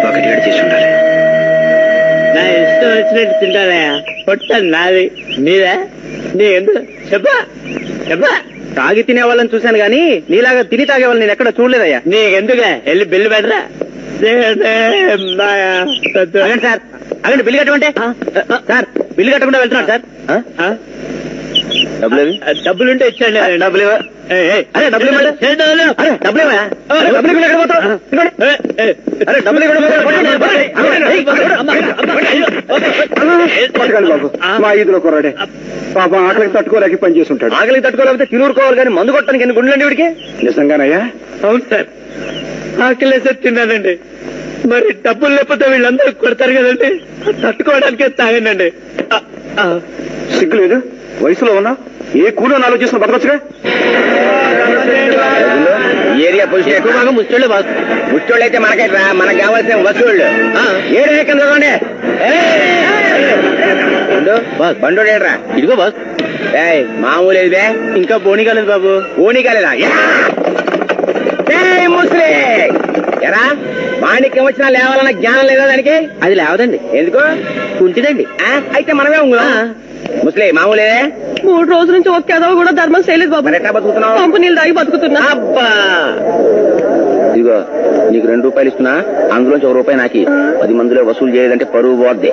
ఒకటి ఏడు చేసి ఉండాలి నా ఇష్టం వచ్చినట్టు తింటానే పొట్ట నాది నీదా నీ ఎందుకు చెప్పా చెప్పా తాగి తినే వాళ్ళని చూశాను గానీ నీలాగా తిని తాగే వాళ్ళని నేను ఎక్కడ చూడలేదయ్యా నీకెందుకే వెళ్ళి బిల్లు పెట్టరా అగండి సార్ అగండి బిల్లు కట్టమంటే సార్ బిల్లు కట్టకుండా వెళ్తున్నాడు సార్ డబ్బులు డబ్బులుంటే ఇచ్చండి డబ్బులు ఇవ్వ. అరే డబ్బులు ఇవ్వండి అరే డబ్బులు ఇవ్వయా? అరే, డబ్బులు ఇవ్వకుండా ఎక్కడ పోతావు? ఇవ్వండి. అరే డబ్బులు ఇవ్వకుండా పోతావు? పట్టుకోండి, పట్టుకోండి. పట్టుకోండి బాబు మా ఈదులో కుర్రాడే పాపం ఆకలికి తట్టుకోలేక పని చేసి ఉంటాడు ఆకలికి తట్టుకోలేకపోతే తినూరుకోవాలి కానీ మందు కొట్టడానికి ఎన్ని గుండెలండి వీడికి నిజంగానయ్యా అవును సార్ ఆకలేసే తిన్నానండి మరి డబ్బులు లేకపోతే వీళ్ళందరూ కొడతారు కదండి తట్టుకోవడానికే తాగండి సిగ్గు లేదు వయసులో ఉన్నా ఏ కూలో ఆలోచిస్తున్న బతకొచ్చుగా ఏరియా పొజిషన్ ఎక్కువ బాగా ముచ్చోళ్ళు ముచ్చోళ్ళు అయితే మనకైతే మనకు కావాల్సిన వసూళ్ళు ఏడే కింద చూడండి బండు ఏడ్రా ఇదిగో బాస్ ఏయ్ మామూలు ఇదే ఇంకా బోని కాలేదు బాబు ఓని కాలేదా యా! ఏయ్ ముస్లి ఎరా మాణిక్యం వచ్చినా లేవాలన్న జ్ఞానం లేదా దానికి అది లేవదండి ఎందుకు కుంటిదండి ఆ, అయితే మనమే ఉంగుదాం ముస్లి మామూలే మూడు రోజుల నుంచి ఒక్క ఎదవ కూడా ధర్మం చేయలేదు బాబు మరి ఎట్లా బతుకుతున్నావు కంపెనీలు దాగి బతుకుతున్నా అబ్బా ఇదిగో నీకు రెండు రూపాయలు ఇస్తున్నా అందులోంచి ఒక రూపాయి నాకి పది మందిలో వసూలు చేయదంటే పరువు పోద్ది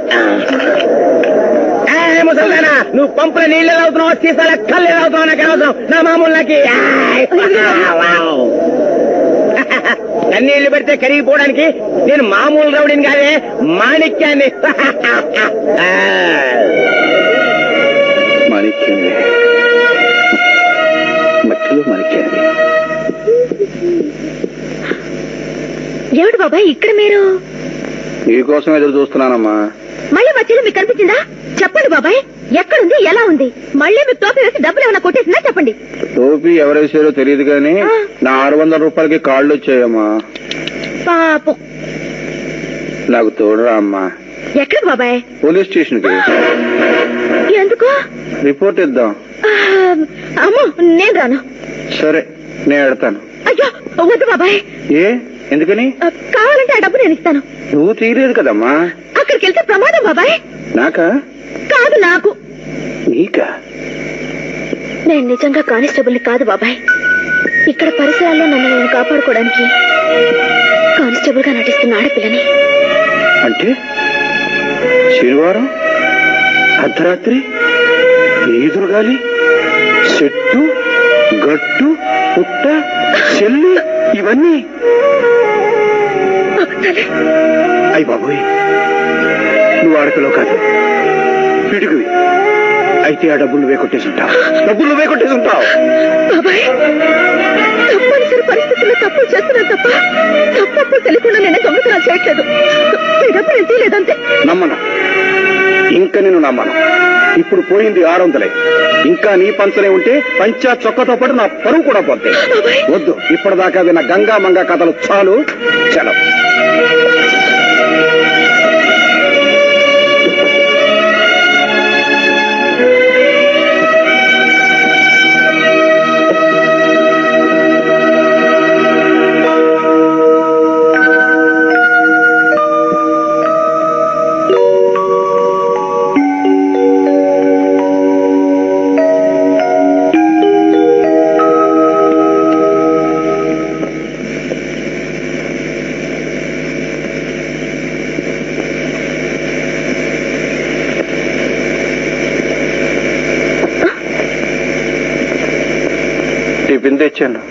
ఏయ్ ముసల్దానా, నువ్వు పంపుల నీళ్ళు ఎలా అవుతున్నావు సీసాల కళ్ళు ఎలా అవుతున్నావు నాకు అనవసరం నా మామూలు నాకి ఏయ్, వావ్. కన్నీళ్లు పెడితే కరిగిపోవడానికి నేను మామూలు రౌడీని కాదే మాణిక్యాన్ని మాణిక్యాన్ని మట్టిలో మాణిక్యాన్ని ఏమిటి బాబాయ్ ఇక్కడ మీరు నీకోసం ఎదురు చూస్తున్నానమ్మా మళ్ళీ మా చెల్లి మీకు కనిపించిందా చెప్పండి బాబాయ్ ఎక్కడుంది ఎలా ఉంది మళ్ళీ మీకు టోపీ వేసి డబ్బులు ఏమైనా కొట్టేసిందా చెప్పండి టోపీ ఎవరేసారో తెలియదు కానీ ఆ. నా ఆరు వందల రూపాయలకి కాళ్ళు వచ్చాయమ్మా పాపం నాకు తోడురా అమ్మా ఎక్కడికి బాబాయ్ పోలీస్ స్టేషన్ కి ఎందుకు రిపోర్ట్ ఇద్దాం ఆ, అమ్మో నేను రాను సరే నేను ఎడతాను అయ్యో వద్దు బాబాయ్ ఏ ఎందుకని ఆ, కావాలంటే ఆ డబ్బు నేను ఇస్తాను నువ్వు తీయలేదు కదమ్మా అక్కడికి వెళ్తే ప్రమాదం బాబాయ్ నాకా కాదు నాకు నీకా నేను నిజంగా కానిస్టేబుల్ని కాదు బాబాయ్ ఇక్కడ పరిసరాల్లో నన్ను నేను కాపాడుకోవడానికి కానిస్టేబుల్ గా నటిస్తున్న ఆడపిల్లని అంటే శనివారం అర్ధరాత్రి ఈదురుగాలి చెట్టు గట్టు పుట్ట చెల్లి ఇవన్నీ అయ్యి బాబోయ్ నువ్వు ఆడపిలో కాదు పిడుగువి అయితే ఆ డబ్బులు నువ్వే కొట్టేసి ఉంటావు డబ్బులు నువ్వే కొట్టేసి ఉంటావు బాబాయ్ తప్పనిసరి పరిస్థితుల్లో తప్పులు చేస్తున్నా తప్ప తప్పప్పుడు తెలియకుండా నేనే దొంగతనాలు చేయట్లేదు ఈ డబ్బు నేను తీయలేదంతే నమ్మను ఇంకా నేను నమ్మను ఇప్పుడు పోయింది ఆరు వందలే ఇంకా నీ పంచలే ఉంటే పంచా చొక్కతో పాటు నా పరువు కూడా పోతే వద్దు ఇప్పటిదాకా విన్న గంగా మంగా కథలు చాలు చలం టిఫిన్ తెచ్చాను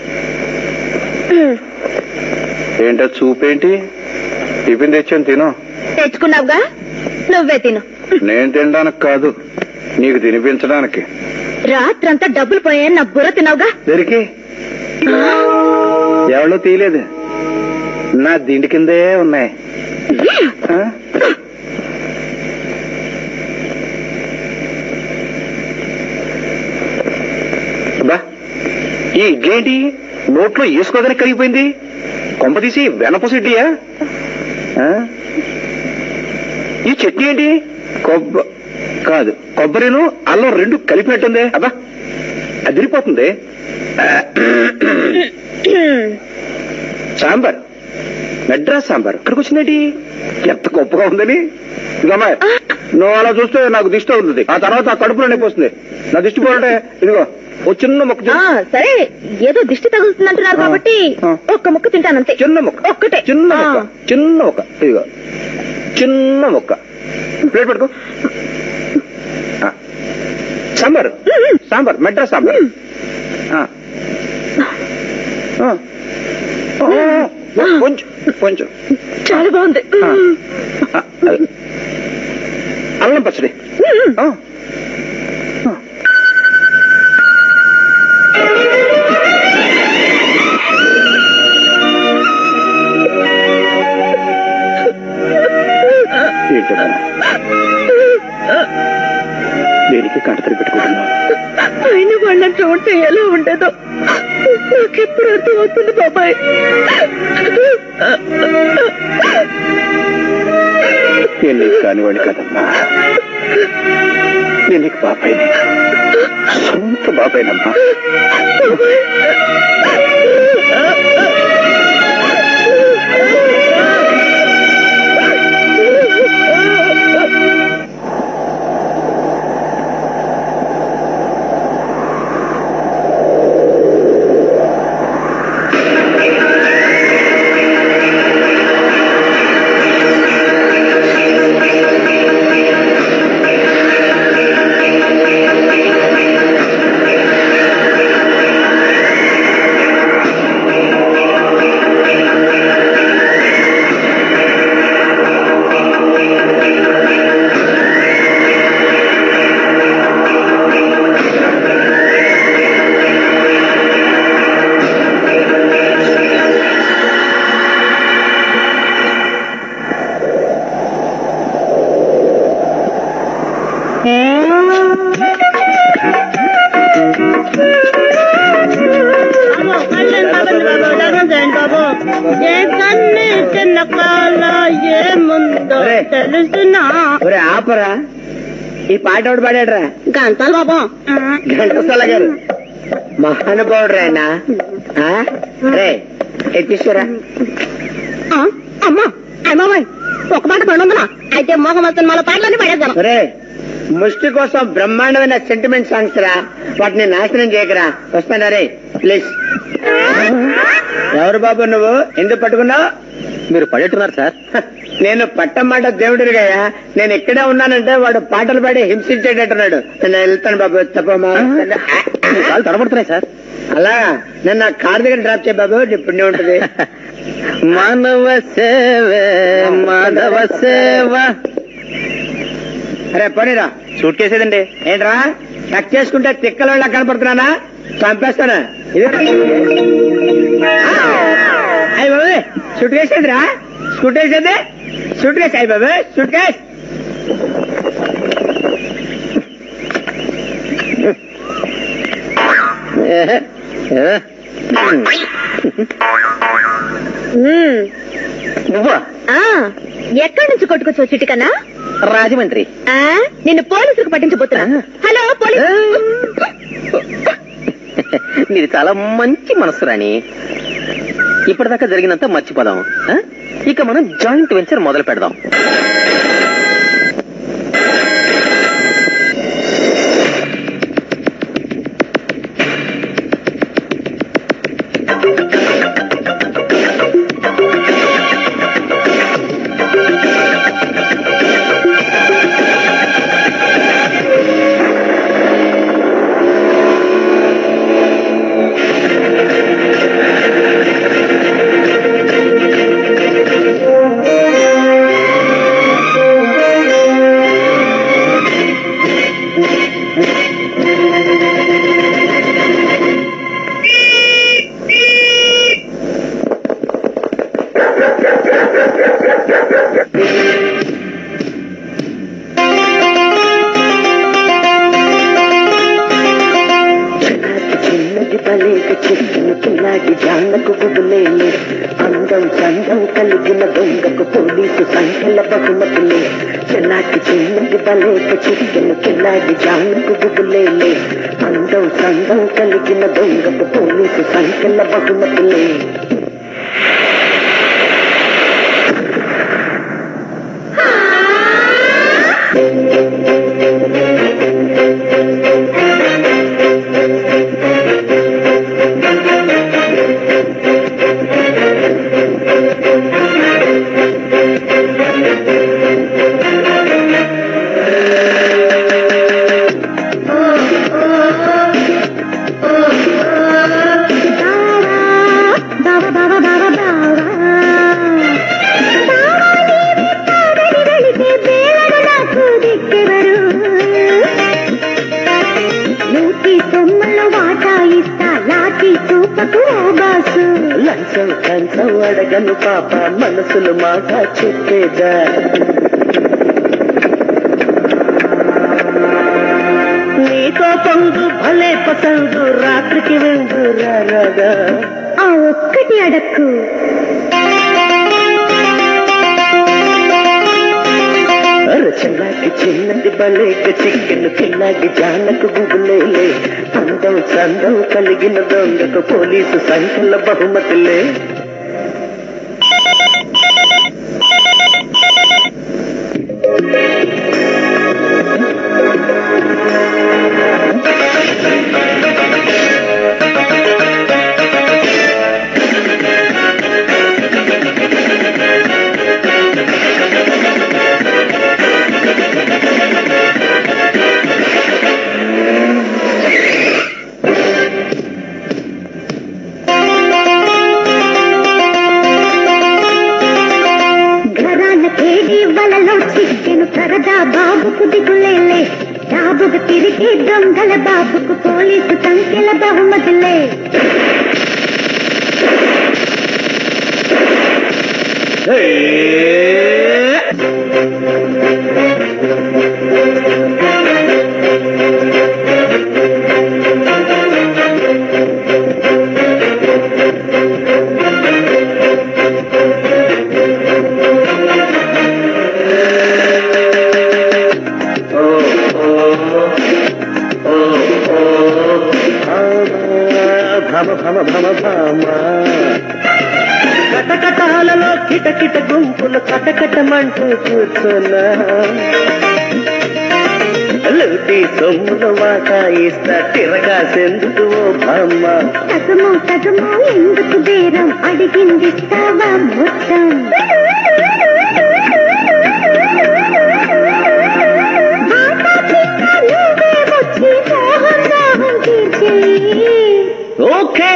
ఏంటో చూపేంటి టిఫిన్ తెచ్చాను తిను తెచ్చుకున్నావుగా నువ్వే తిను నేను తినడానికి కాదు నీకు తినిపించడానికి రాత్రంతా డబ్బులు పోయాయని నా బుర్ర తిన్నావుగా దొరికి ఎవరో తీయలేదు నా దిండి కిందే ఉన్నాయి ఆ? అబ్బా, ఈ ఇడ్లేంటి నోట్లో వేసుకోదని కరిగిపోయింది కొంప తీసి వెనప సిడ్డియా ఆ? ఈ చట్నీ ఏంటి కొబ్బ కాదు కొబ్బరిను అల్లం రెండు కలిపినట్టుంది అబ్బా అదిరిపోతుంది ఆ, సాంబార్ మెడ్రాస్ సాంబార్ ఇక్కడికి వచ్చిందేంటి ఎంత గొప్పగా ఉందని ఇదిగో నువ్వు అలా చూస్తే నాకు దిష్టి అవుతుంది ఆ తర్వాత ఆ కడుపులో నొప్పి వస్తుంది నా దిష్టి పోలంటే ఇదిగో ఓ చిన్న మొక్క ఆ, తిను. సరే ఏదో దిష్టి తగులుతుందంటున్నారు ఆ, కాబట్టి ఆ. ఒక్క ముక్క తింటానంతే చిన్న మొక్క ఒక్కటే చిన్న ఆ. మొక్క చిన్న మొక్క ఇదిగో చిన్న మొక్క ప్లేట్ పట్టుకో ఆ. సాంబార్ సాంబార్ మెడ్రాస్ సాంబార్ ఆ. ఆ. ఓ, ఓ, కొంచెం కొంచెం చాలా బాగుంది ఆ. ఆ, అది. అల్లం పచ్చడి ఆ. ఆ. ఏంటమ్మా దేనికి కంటతడి పెట్టుకుంటున్నావు అయిన వాళ్ళంటూ ఉంటే ఎలా ఉండేదో నాకెప్పుడు అర్థమవుతుంది బాబాయ్ నేను నీకు కానివాడిని కదమ్మా నేను నీకు బాబాయ్ సొంత బాబాయ్నమ్మా తెలుసునా ఒరే ఆపరా ఈ పాట ఎవడు పాడాడరా గంటలు బాబు ఘంటసాల గారు మహానుభావుడు ఆయన రే ఎత్తిస్తారా ఆ, అమ్మా అమ్మాయి ఒక మాట పడి ఉందనా అయితే మోగం వస్తున్న మళ్ళీ పాటలన్నీ పడేద్దాం ఒరే ముష్టి కోసం బ్రహ్మాండమైన సెంటిమెంట్ సాంగ్స్ రా వాటిని నాశనం చేయకరా వస్తానా రే ప్లీజ్ ఎవరు బాబు నువ్వు ఎందుకు పట్టుకున్నావు మీరు పడేట్టున్నారు సార్ హ, నేను పట్టమాట దేవుడిగాయా నేను ఇక్కడే ఉన్నానంటే వాడు పాటలు పాడి హింసించేటట్టున్నాడు నేను వెళ్తాను బాబు తప్పమ్మా కాళ్ళు తడబడుతున్నాయి సార్ అలా నన్ను ఆ కార్ దగ్గర డ్రాప్ చేయ బాబు నీ పుణ్యం ఉంటుంది మానవ సేవే మాధవ సేవ అరే పోనీరా సూట్ కేసేదండి ఏంట్రా టక్ చేసుకుంటే తిక్కల వాళ్ళ కనపడుతున్నానా చంపేస్తానా అయ్యి బాబు షూట్ కేసేదిరా షూట్ వేసేది షూట్ కేసు అయ్యి బాబు షూట్ కేసు ఉమ్, నువ్వా ఆ, ఎక్కడి నుంచి కొట్టుకొచ్చు చిటికన్నా రాజమండ్రి ఆ, నిన్ను పోలీసులకు పట్టించబోతున్నా హలో పోలీస్ నీది చాలా మంచి మనసు రాణి ఇప్పటిదాకా జరిగినంత మర్చిపోదాం ఆ? ఇక మనం జాయింట్ వెంచర్ మొదలు పెడదాం చిన్నది బలేక చెట్టును పిల్లాడి జానకు గుబులేలే అందం చందం కలిగిన దొంగకు పోలీసు సంఖ్యల బహుమతులే చిన్నాటి చిన్నది బలేక చెట్టును పిల్లాడి జానకు గుబులేలే అందం చందం కలిగిన దొంగకు పోలీసు సంఖ్యల బహుమతులే అడగను పాప మనసులు మాట చెప్పేదా నీతో పొందు భలే పసందు రాత్రికి వెందు రాగా ఆ ఒక్కటి అడక్కు చిన్నకి చిన్నది బలేక చిక్కెను పిల్లకి జానకు గుబులేలే అందం చందం కలిగిన దొంగకు పోలీసు సంఖ్యల బహుమతులే ఘరాన కేడి వలలో చిక్కెను సరదా బాబుకు దిగులేలే బాబుకు తిరిగి దొంగల బాబుకు పోలీసు సంఖ్యల బహుమతులే భమ భమ భమ భమ కటకటాలలో కిటకిట గుంపులు కటకటమంటూ కూర్చున్నా లూటి సొమ్ముల మాట ఇస్తా తిరగా సెందుకు ఓ భమ్మ సగము సగము ఎందుకు బేరం అడిగిందిస్తావా మొత్తం బాగా చిన్న నువ్వే వచ్చి మోహం దాహం తీర్చేయి ఓకే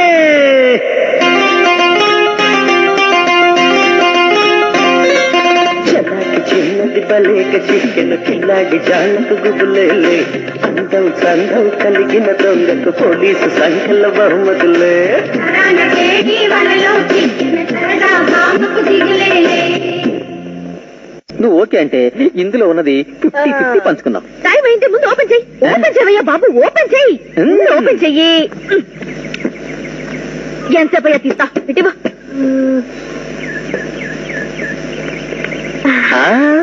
చలాకి చిన్నది బలేక చిక్కెను పిల్లాడి జాలకు గుబులేలే అందం చందం కలిగిన దొంగకు పోలీసు సంఖ్యల బహుమతులే ఘరాన కేడి వలలో చిక్కిన సరదా బాబుకు దిగులేలే నువ్వు ఓకే అంటే ఇందులో ఉన్నది ఫిఫ్టీ ఫిఫ్టీ పంచుకుందాం టైం అయింది ముందు ఓపెన్ చెయ్యి ఓపెన్ చేయవయ్యా బాబు ఓపెన్ చెయ్యి ముందు ఓపెన్ చెయ్యి ఎంతసేపు అయ్యా తీస్తా ఇటీవా ఆ,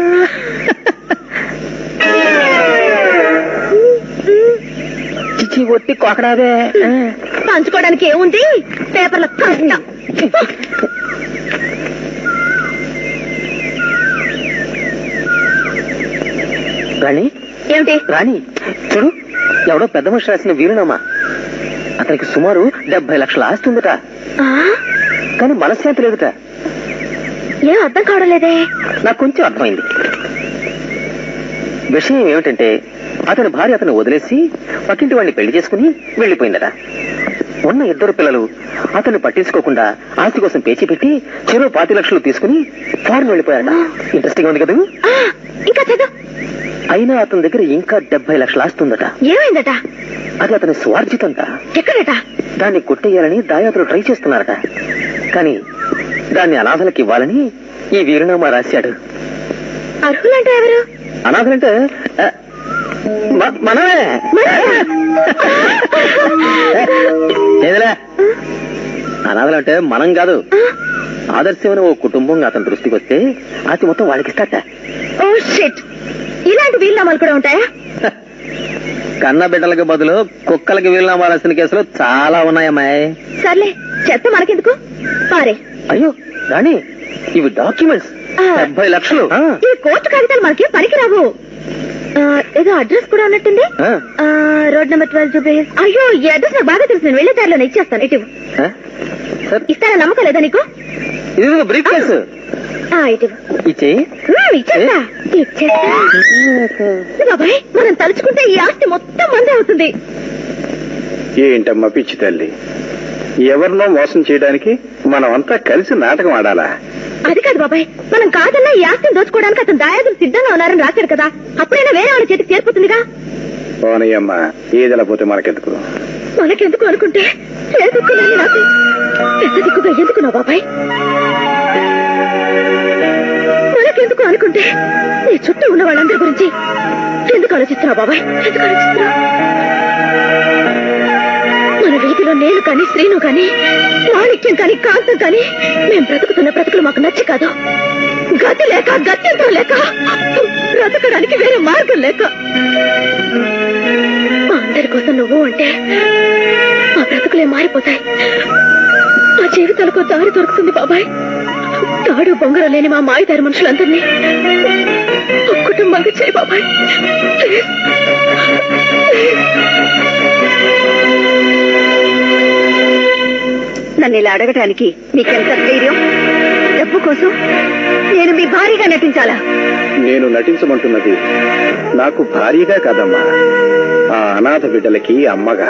చిచి ఒట్టి కొకడాదే పంచుకోవడానికి ఏముంది పేపర్ల కట్ట రాణి ఏమిటి రాణి చూడు ఎవడో పెద్ద మనిషి రాసిన వీరునామా అతనికి సుమారు డెబ్బై లక్షల ఆస్తి ఉందట ఆ? కానీ మనశ్శాంతి లేదట ఏం అర్థం కావడం లేదే నాకు కొంచెం అర్థమైంది విషయం ఏమిటంటే అతని భార్య అతను వదిలేసి పక్కింటి వాడిని పెళ్లి చేసుకుని వెళ్లిపోయిందట ఉన్న ఇద్దరు పిల్లలు అతన్ని పట్టించుకోకుండా ఆస్తి కోసం పేచి పెట్టి చెరో పాతి లక్షలు తీసుకుని ఫారెన్ వెళ్ళిపోయారట ఇంట్రెస్టింగ్ ఉంది కదా ఆ, ఇంకా చదువు అయినా అతని దగ్గర ఇంకా డెబ్బై లక్షల ఆస్తి ఉందట ఏమైందట అది అతని స్వార్జితంట ఎక్కడట దాన్ని కొట్టేయాలని దాయాదులు ట్రై చేస్తున్నారట కానీ దాన్ని అనాథలకు ఇవ్వాలని ఈ వీరునామా రాశాడు అర్హులంటే ఎవరు అనాథలంటే ఆ, మ- మనమే ఏదిలే అనాథలంటే మనం కాదు ఆదర్శమైన ఓ కుటుంబం అతని దృష్టికి వస్తే ఆస్తి మొత్తం వాళ్ళకి ఇస్తాట ఓ షిట్ ఇలాంటి వీలునామాలు కూడా ఉంటాయా కన్న బిడ్డలకు బదులు కుక్కలకి వీలునామా రాసిన కేసులు చాలా ఉన్నాయమ్మాయి సర్లే చెత్త మనకెందుకు పారే అయ్యో రాణి ఇవి డాక్యుమెంట్స్ ఆ. డెబ్బై లక్షలు ఆ, ఈ కోర్టు కాగితాలు మనకి పనికిరావు ఆ, ఏదో అడ్రస్ కూడా ఉన్నట్టుంది ఆ, ఆ, road number twelve Jubilee Hills. అయ్యో ఈ అడ్రస్ నాకు బాగా తెలుసు నేను వెళ్ళే దారిలో ఇచ్చేస్తాను ఇటు ఆ? సార్ ఇస్తారా నమ్మకం లేదా నీకు ఇది బ్రీఫ్ కేసు ఆ, ఇటు ఇచ్చేయి ఉమ్, ఇచ్చేస్తా ఇచ్చేస్తా బాబాయ్ మనం తలుచుకుంటే ఈ ఆస్తి మొత్తం మందే అవుతుంది ఏంటమ్మా పిచ్చి తల్లి ఎవరినో మోసం చేయడానికి మనం అంతా కలిసి నాటకం ఆడాలా అది కాదు బాబాయ్ మనం కాదన్నా ఈ ఆస్తిని దోచుకోవడానికి అతను దాయాదులు సిద్ధంగా ఉన్నారని రాశాడు కదా అప్పుడైనా వేరే వాళ్ళ చేతికి చేరిపోతుందిగా పోనయ్యమ్మా ఏదిలా పోతే మనకెందుకు మనకెందుకు అనుకుంటే చేతుక్కున్నాను నాకు పెద్ద దిక్కుగా ఎందుకు నా బాబాయ్ మనకెందుకు అనుకుంటే నీ చుట్టూ ఉన్న వాళ్ళందరి గురించి ఎందుకు ఆలోచిస్తున్నావు బాబాయ్ ఎందుకు ఆలోచిస్తున్నావు మన వీధిలో నేను కానీ శ్రీను కానీ మాణిక్యం కానీ కాంతం కానీ మేం బ్రతుకుతున్న బ్రతుకులు మాకు నచ్చి కాదు గతి లేక గత్యంతో లేక బ్రతకడానికి వేరే మార్గం లేక మా అందరి కోసం నువ్వు అంటే మా బ్రతుకులే మారిపోతాయి మా జీవితాలకు దారి దొరుకుతుంది బాబాయ్ తాడు బొంగరం లేని మా మాయదారి మనుషులందరినీ ఒక కుటుంబంగా చేయి బాబాయ్ ప్లీజ్. నన్ను ఇలా అడగటానికి నీకెంత ధైర్యం డబ్బు కోసం నేను మీ భారీగా నటించాలా నేను నటించమంటున్నది నాకు భారీగా కాదమ్మా ఆ అనాథ బిడ్డలకి అమ్మగా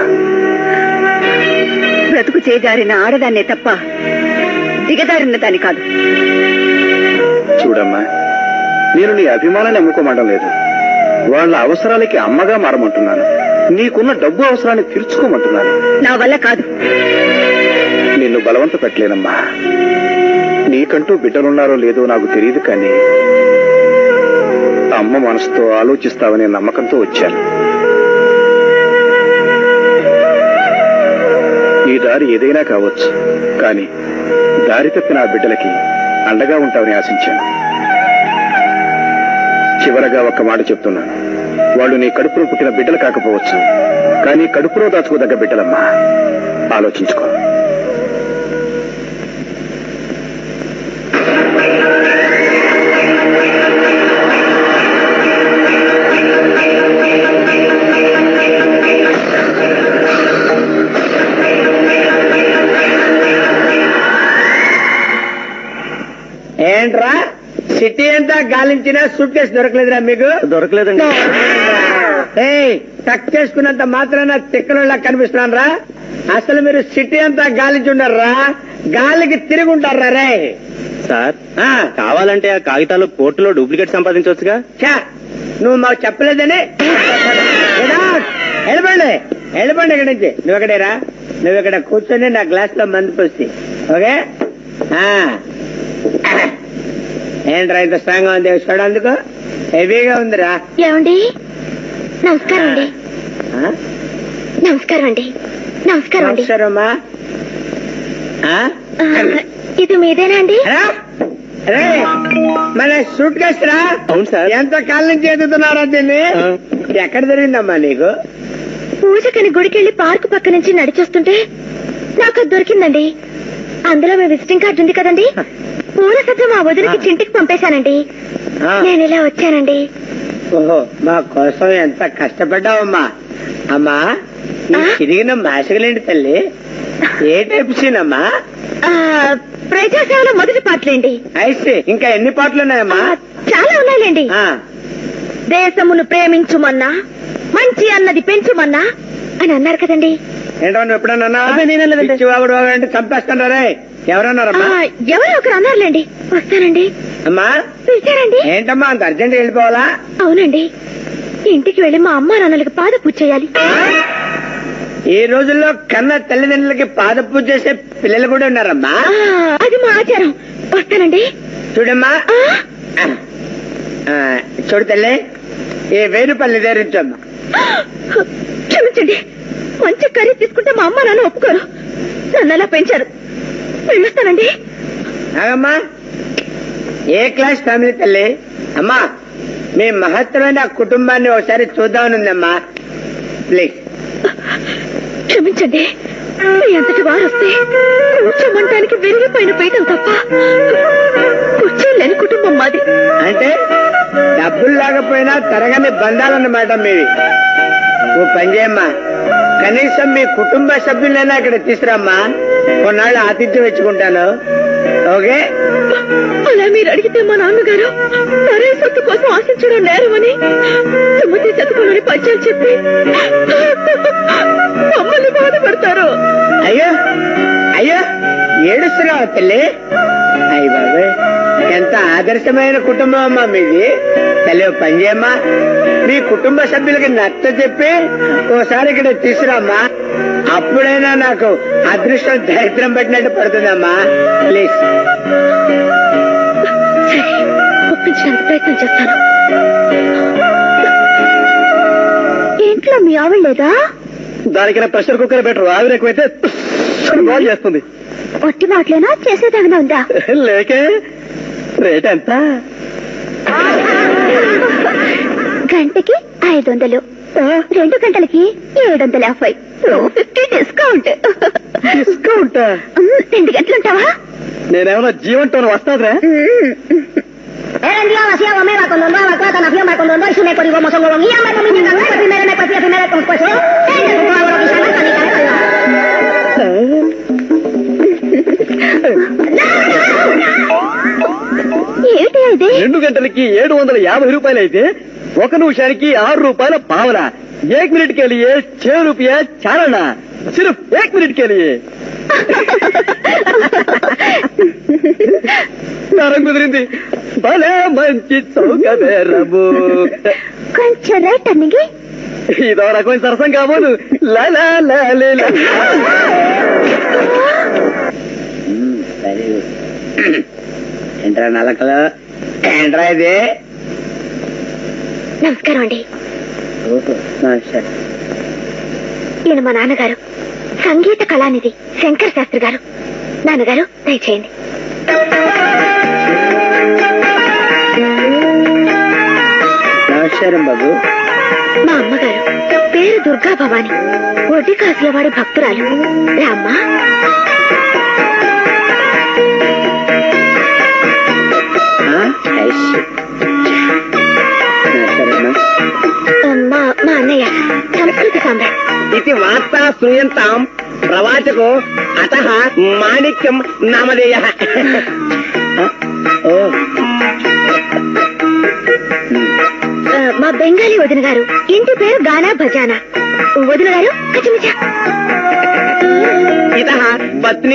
బ్రతుకు చేజారిన ఆడదాన్నే తప్ప దిగదారిన దాన్ని కాదు చూడమ్మా నేను నీ అభిమానాన్ని అమ్ముకోమండం లేదు వాళ్ళ అవసరాలకి అమ్మగా మారమంటున్నాను నీకున్న డబ్బు అవసరాన్ని తీర్చుకోమంటున్నాను నా వల్ల కాదు నిన్ను బలవంత పెట్టలేనమ్మా నీకంటూ బిడ్డలున్నారో లేదో నాకు తెలియదు కానీ అమ్మ మనసుతో ఆలోచిస్తావనే నమ్మకంతో వచ్చాను నీ దారి ఏదైనా కావచ్చు కానీ దారి తప్పిన ఆ బిడ్డలకి అండగా ఉంటావని ఆశించాను చివరగా ఒక్క మాట చెప్తున్నాను వాళ్ళు నీ కడుపులో పుట్టిన బిడ్డలు కాకపోవచ్చు కానీ కడుపులో దాచుకోదగ్గ బిడ్డలమ్మా ఆలోచించుకో ఏంట్రా సిటీ అంతా గాలించినా సూట్ కేసు దొరకలేదురా మీకు దొరకలేదండి ఏయ్ టక్ చేసుకున్నంత మాత్రాన తిక్కలలో కనిపిస్తున్నాను రా అసలు మీరు సిటీ అంతా గాలించి ఉన్నారా గాలికి తిరిగి ఉంటారా రే సార్ ఆ, కావాలంటే ఆ కాగితాలు కోర్టులో డూప్లికేట్ సంపాదించవచ్చుగా ఛా, నువ్వు మాకు చెప్పలేదని Get out. వెళ్ళిపోండి వెళ్ళిపోండి ఇక్కడి నుంచి నువ్వు ఎక్కడేరా నువ్వు ఇక్కడ కూర్చొని నా గ్లాస్ లో మందు పోసి ఓకే ఆ. ఏంట్రా ఇంత స్ట్రాంగ్ గా ఉంది చూడందుకు హెవీగా ఉందిరా ఏమండి నమస్కారం అండి ఆ? నమస్కారం అండి నమస్కారం అండి నమస్కారమ్మా ఆ? ఆ, ఇది మీదేనా అండి రా. రే మన సూట్ కేసు రా అవును సార్. ఎంత కాలం నుంచి ఎదుగుతున్నారా దీన్ని ఆ. ఎక్కడ జరిగిందమ్మా నీకు పూజకని గుడికెళ్లి పార్కు పక్క నుంచి నడిచొస్తుంటే నాకు అది దొరికిందండి అందులో మీ విజిటింగ్ కార్డు ఉంది కదండి పూల సత్యం మా వదిలికి చింటికి పంపేశానండి ఆ. నేను ఇలా వచ్చానండి ఓహో మా కోసం ఎంత కష్టపడ్డావమ్మా అమ్మా ఈ ఆ? చిరిగిన మాసగలేంటి తల్లి ఏ టైప్ సీనమ్మా ఆ, ప్రజాసేవలో మొదటి పాటలేండి ఐసి ఇంకా ఎన్ని పాటలు ఆ, ఉన్నాయమ్మా చాలా ఉన్నాయిలేండి ఆ, దేశమును ప్రేమించుమన్నా మంచి అన్నది పెంచుమన్నా అని అన్నారు కదండి ఏంటో నువ్వు ఎప్పుడన్నా అబ్బే, నేను అనలేదండి. వాగుడు వాగుడు అంటే చంపేస్తాను రే ఆ, ఎవరన్నారమ్మా ఎవరో ఒకరు అన్నారులేండి వస్తానండి అమ్మా పిలిచారండి ఏంటమ్మా అంత అర్జెంట్ వెళ్ళిపోవాలా అవునండి ఇంటికి వెళ్ళి మా అమ్మా నాన్నలకి పాద పూజ చేయాలి ఈ రోజుల్లో కన్న తల్లిదండ్రులకి పాద పూజ చేసే పిల్లలు కూడా ఉన్నారమ్మా ఆ, అది మా ఆచారం వస్తానండి చూడమ్మా ఆ, ఆ, చూడు తల్లి ఈ వెయ్యి రూపాయలు నివేదించమ్మా క్షమించండి మంచి కర్రీ తీసుకుంటే మా అమ్మ నాన్న ఒప్పుకోరు నన్ను అలా పెంచారు వెళ్ళొస్తానండి ఆగమ్మా ఏ క్లాస్ ఫ్యామిలీ తల్లి అమ్మా మీ మహత్తరమైన కుటుంబాన్ని ఒకసారి చూద్దామని ఉందమ్మా ప్లీజ్ క్షమించండి మీ అంతటి వారు వస్తే కూర్చోమంటానికి విరిగిపోయిన పీఠం తప్ప కూర్చోలేని కుటుంబం మాది అంటే డబ్బులు లేకపోయినా తరగని బంధాలన్నమాట మీవి ఓ పని చేయమ్మా కనీసం మీ కుటుంబ సభ్యులైనా ఇక్కడ తీసుకురమ్మా కొన్నాళ్ళు ఆతిథ్యం ఇచ్చుకుంటాను ఓకే అలా మీరు అడిగితే మా నాన్నగారు సరే సొత్తు కోసం ఆశించడం నేరమని సుమతి శతకంలోని పద్యాలు చెప్పి మమ్మల్ని బాధపడతారు అయ్యో అయ్యో ఏడుస్తున్నావా తల్లి అయ్య బాబాయ్ ఎంత ఆదర్శమైన కుటుంబం అమ్మా మీది తల్లి ఓ పని చేయమ్మా మీ కుటుంబ సభ్యులకి నచ్చ చెప్పి ఓసారి ఇక్కడ తీసుకురామ్మా అప్పుడైనా నాకు అదృష్టం దరిద్రం పెట్టినట్టు పడుతుందమ్మా ప్లీజ్ సరే ఒప్పించడానికి ప్రయత్నం చేస్తాను ఇంట్లో మీ ఆవిడ లేదా దానికైనా ప్రెషర్ కుక్కర్ బెటర్ ఆవిరి ఎక్కువైతే బాల్ చేస్తుంది ఒట్టి మాటలేనా చేసేదేమైనా ఉందా లేకే రేట్ ఎంత గంటకి ఐదు వందలు రెండు గంటలకి ఏడు వందల యాభై ఫిఫ్టీ డిస్కౌంట్ డిస్కౌంట్ ఉమ్, రెండు గంటలు ఉంటావా నేనేమన్నా జీవంతో వస్తాదిరా Era el día vacía gomera con don la plata nación con don y su me código mozongo con guía me comí en la primera me pasía primera con pues yo tenga con todo lo que se mata ni cara ఏమిటి ఇది రెండు గంటలకి ఏడు వందల యాభై రూపాయలు అయితే ఒక నిమిషానికి ఆరు రూపాయల పావన ఏక్ మినిట్ కే లియే ఛే రూపాయ చాలనా సిర్ఫ్ ఏక్ మినిట్ కే లియే నరం కుదిరింది భలే మంచి చౌకబేరము కొంచెం రేట్ అన్నిగి ఇదో రకమైన సరసం కాబోదు లా లా లా లే లా. వెరీ గుడ్ ఏంట్రా నలకలు ఏంట్రా ఇది నమస్కారం అండి ఓహో, సరే. ఈయన మా నాన్నగారు సంగీత కళానిధి శంకర్ శాస్త్రి గారు నాన్నగారు దయచేయండి నమస్కారం బాబు మా అమ్మగారు పేరు దుర్గా భవాని ఒడ్డి కాసులవాడి భక్తురాలు రామ్మా ఆ, ఐస్. నమస్కారమ్మా. మా మా అన్నయ్య సంస్కృతి సామ్రాట్ ఇది వార్తా శ్రూయంతాం ప్రవాచకో అత మాణిక్యం నామధేయ ఓ ఆ, మా బెంగాలీ వదిన గారు ఇంటి పేరు గానా భజానా వదిన గారు కచ్చిమిచా ఇత పత్ని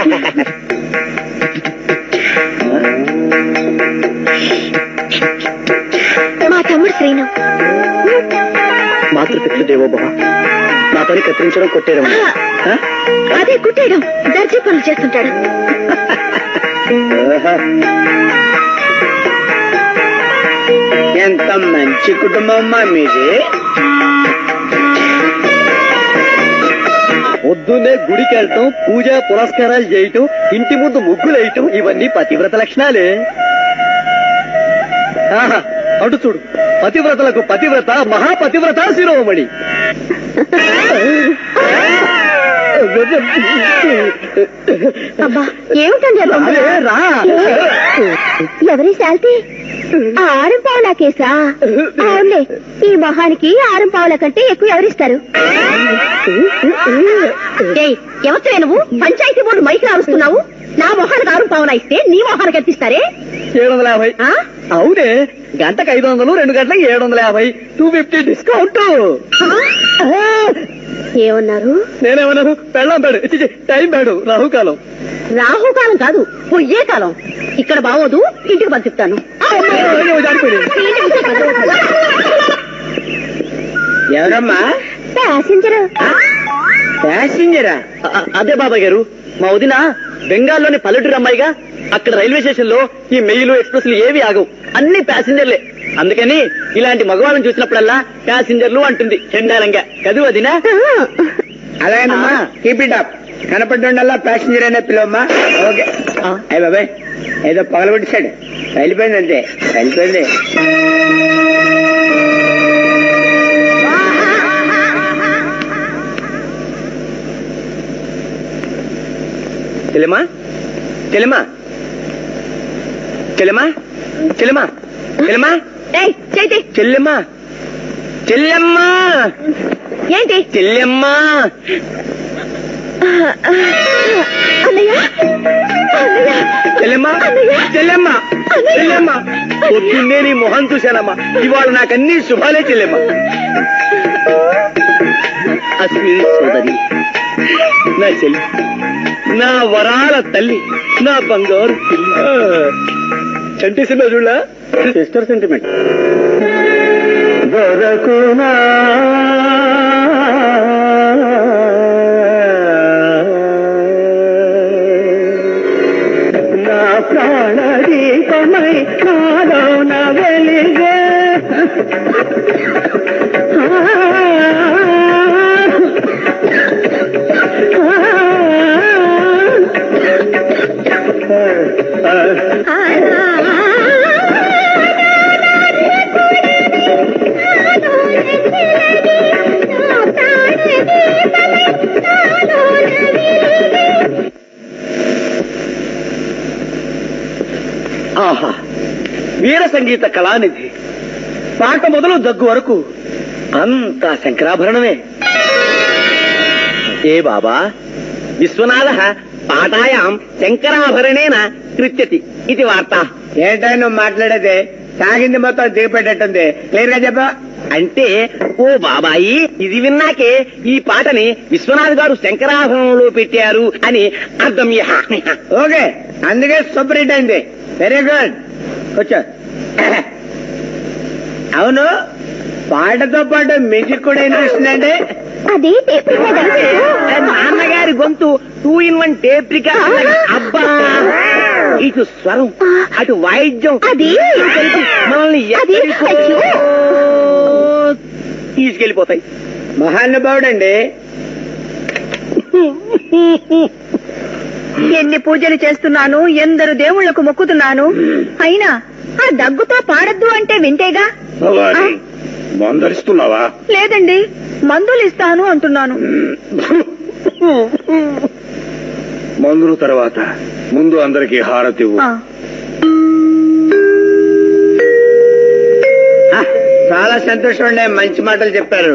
మా తమ్ముడు శ్రీను మాతృపితృ దేవోభవ నా పని కత్తిరించడం కొట్టేయడం ఆ, అదే కుట్టేయడం దర్జీ పనులు చేస్తుంటాడు ఎంత మంచి కుటుంబం అమ్మా మీది పొద్దున్నే గుడికి వెళ్ళటం పూజ పురస్కారాలు చేయటం ఇంటి ముందు ముగ్గులు వేయటం ఇవన్నీ పతివ్రత లక్షణాలే ఆహా, అటు చూడు పతివ్రతలకు పతివ్రత మహాపతివ్రత శిరోమణి అబ్బా ఏమిటండి ఆ బొమ్మ? అదే రా ఎవరి శాల్తీ ఆరం పావులా కేసా అవునులే ఈ మొహానికి ఆరం పావుల కంటే ఎక్కువ ఎవరిస్తారు ఏయ్ ఎవరితో నువ్వు పంచాయతీ బోర్డు మైకి రారుస్తున్నావు నా మొహానికి ఆరు పావునా ఇస్తే నీ మొహానికి ఎంత ఇస్తారే ఏడు వందల యాభై ఆ? అవునే గంటకు ఐదు వందలు రెండు గంటలకు ఏడు వందల యాభై టూ ఫిఫ్టీ డిస్కౌంట్ ఏమన్నారు నేనేమన్నాను పెళ్ళాం పేడు చిచి, టైం పేడు రాహుకాలం రాహుకాలం కాదు పొయ్యే కాలం ఇక్కడ బావోదు ఇంటికి పంపిస్తాను అయ్యో, జారిపోయింది. ఎవరమ్మా ప్యాసింజర్ ప్యాసింజరా అ- అదే బాబాయ్ గారు మా వదిన బెంగాల్లోని పల్లెటూరు అమ్మాయిగా అక్కడ రైల్వే స్టేషన్ లో ఈ మెయిల్ ఎక్స్ప్రెస్లు ఏవి ఆగవు అన్ని ప్యాసింజర్లే అందుకని ఇలాంటి మగవాళ్ళని చూసినప్పుడల్లా ప్యాసింజర్లు అంటుంది చండాలంగా కదూ వదినా అలాగేనమ్మా ఆ. కీప్ ఇట్ అప్ కనపడ్డండల్లా ప్యాసింజర్ అనే పిలవమ్మా ఓకే ఆ. అయ్య బాబాయ్ ఏదో పగలగొట్టేశాడు వెళ్ళిపోయింది అంతే వెళ్ళిపోయింది చెల్లెమా చెల్లెమా చెల్లెమా చెల్లెమా చెల్లెమా ఏయ్ చేతి చెల్లెమ్మా చెల్లెమ్మా ఏంటి చెల్లెమ్మా అన్నయ్య అన్నయ్య చెల్లెమ్మా చెల్లెమ్మా చెల్లెమ్మా పొద్దున్నే నీ మొహం చూశానమ్మా ఇవాళ నాకన్నీ శుభాలే చెల్లెమ్మా అశ్విని సోదరి నా చెల్లి నా వరాల తల్లి నా బంగారు పిల్లి చంటి సినిమా చూడలా సిస్టర్ సెంటిమెంట్ దొరకునా నాలోన వెలిగే ఆహా వీర సంగీత కళానిధి పాట మొదలు దగ్గు వరకు అంతా శంకరాభరణమే ఏ బాబా విశ్వనాథ పాఠాయాం శంకరాభరణేన కృత్యతి ఇది వార్త ఏంటో నువ్వు మాట్లాడేది సాగింది మొత్తం దిగిపెట్టేట్టుంది క్లియర్ గా చెప్పా అంటే ఓ బాబాయి ఇది విన్నాకే ఈ పాటని విశ్వనాథ్ గారు శంకరాభరణంలో పెట్టారు అని అర్థం యహ. ఓకే అందుకే సూపర్ హిట్ అయింది వెరీ గుడ్ కూర్చో అవును పాటతో పాటు మ్యూజిక్ కూడా వినిపిస్తుందండి అది టేప్ రికార్డర్ చెప్పు. నాన్నగారి గొంతు two in one tape record అబ్బా ఇటు స్వరం అటు వాయిద్యం అది కలిపి మనల్ని అది ఎక్కడికో అయ్యో. తీసుకెళ్లిపోతాయి మహానుభావుడండి ఎన్ని పూజలు చేస్తున్నాను ఎందరు దేవుళ్లకు మొక్కుతున్నాను అయినా ఆ దగ్గుతో పాడద్దు అంటే వింటేగా భవాని మందరిస్తున్నావా లేదండి మందులు ఇస్తాను అంటున్నాను మందుల తర్వాత ముందు అందరికి హారతి ఇవ్వు. ఆ, ఆ, చాలా సంతోషం అండి మంచి మాటలు చెప్పారు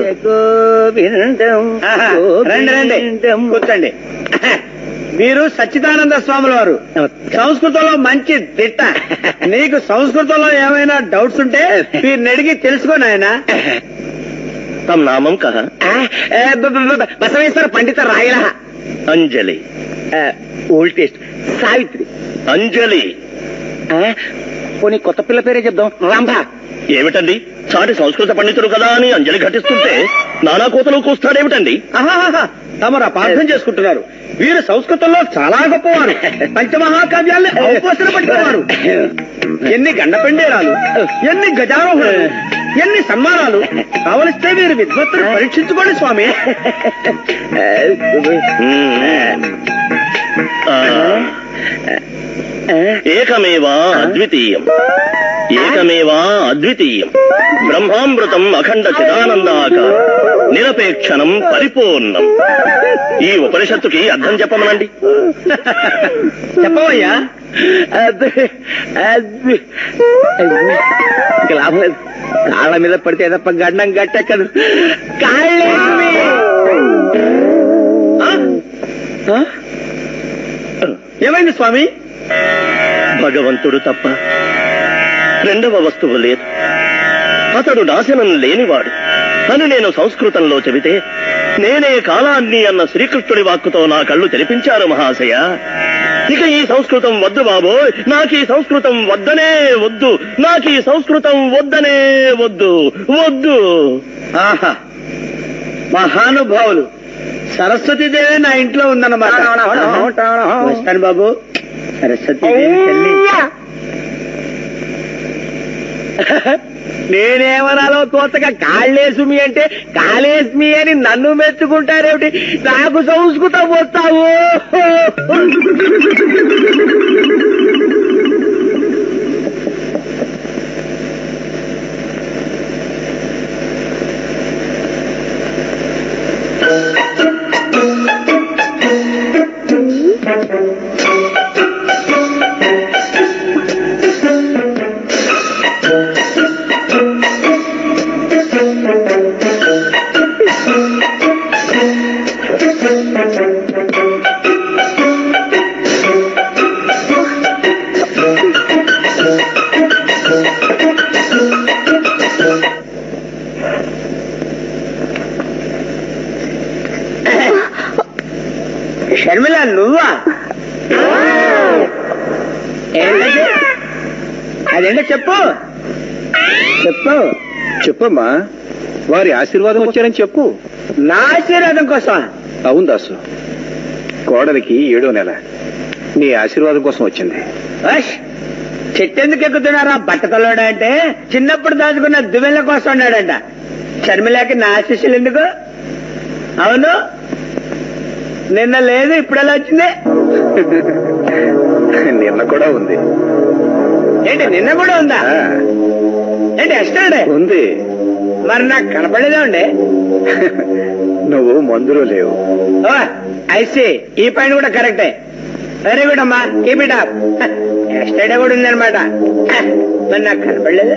ఆహా, రండి రండి కూర్చోండి మీరు సచ్చిదానంద స్వాముల వారు సంస్కృతంలో మంచి దిట్ట నీకు సంస్కృతంలో ఏమైనా డౌట్స్ ఉంటే వీరిని అడిగి తెలుసుకోండి ఆయన తమ నామం కహ బసవేశ్వర పండిత రాయల అంజలి ఓల్డ్ టేస్ట్ సావిత్రి అంజలి పోనీ కొత్త పిల్ల పేరే చెప్దాం రాంభ ఏమిటండి సాటి సంస్కృత పండితుడు కదా అని అంజలి ఘటిస్తుంటే నానా కోతలు కూస్తాడేమిటండి ఆహాహాహా, తమరు అపార్థం చేసుకుంటున్నారు వీరు సంస్కృతంలో చాలా గొప్పవారు పంచమహాకావ్యాల్ని అవపోసన పట్టినవారు ఎన్ని గండపెండేరాలు ఎన్ని గజారోహణలు ఎన్ని సన్మానాలు కావలిస్తే వీరు విద్వత్తులు పరీక్షించుకోండి స్వామి ఏకమేవా అద్వితీయం ఏకమేవా అద్వితీయం బ్రహ్మామృతం అఖండ చిదానందాకారం నిరపేక్షణం పరిపూర్ణం ఈ ఉపనిషత్తుకి అర్థం చెప్పమనండి చెప్పవయ్యా ఇక లాభం లేదు కాళ్ళ మీద పడితే తప్ప గండం గట్టెక్కదు కాళ్ళేమి ఏమైంది స్వామి భగవంతుడు తప్ప రెండవ వస్తువు లేదు అతడు నాశనం లేనివాడు అని నేను సంస్కృతంలో చెబితే నేనే కాలాన్ని అన్న శ్రీకృష్ణుడి వాక్కుతో నా కళ్ళు తెరిపించారు మహాశయ ఇక ఈ సంస్కృతం వద్దు బాబోయ్ నాకు ఈ సంస్కృతం వద్దనే వద్దు నాకు ఈ సంస్కృతం వద్దనే వద్దు వద్దు ఆహా మహానుభావులు సరస్వతీదేవి నా ఇంట్లో ఉందన్నమాట వస్తాను బాబు సరస్వతీదేవి తల్లి నేనేమనాలో తోచక కాళ్ళేసుమి అంటే కాళేస్మి అని నన్ను మెచ్చుకుంటారేమిటి నాకు సంస్కృతం వస్తావు షర్మిల నువ్వా ఏంటది? అదేంటో చెప్పు చెప్పు చెప్పమ్మా వారి ఆశీర్వాదం వచ్చారని చెప్పు నా ఆశీర్వాదం కోసం అవును దాసు కోడలికి ఏడో నెల నీ ఆశీర్వాదం కోసం వచ్చింది అష్, చెట్టు ఎందుకు ఎక్కుతున్నారా బట్టతలోడా అంటే చిన్నప్పుడు దాచుకున్న దువ్వెల కోసం ఉన్నాడంట షర్మిలాకి నా శిష్యులు ఎందుకు అవును నిన్న లేదు ఇప్పుడు ఎలా వచ్చింది నిన్న కూడా ఉంది ఏంటి నిన్న కూడా ఉందా ఆ, ఏంటి ఎక్స్ట్రా డే? ఉంది మరి నాకు కనపడలేదా ఉండే నువ్వు మందులో లేవు ఓ ఐసి ఈ పాయింట్ కూడా కరెక్టే వెరీ గుడ్ అమ్మా keep it up extra day కూడా ఉందన్నమాట మరి నాకు కనపడలేదు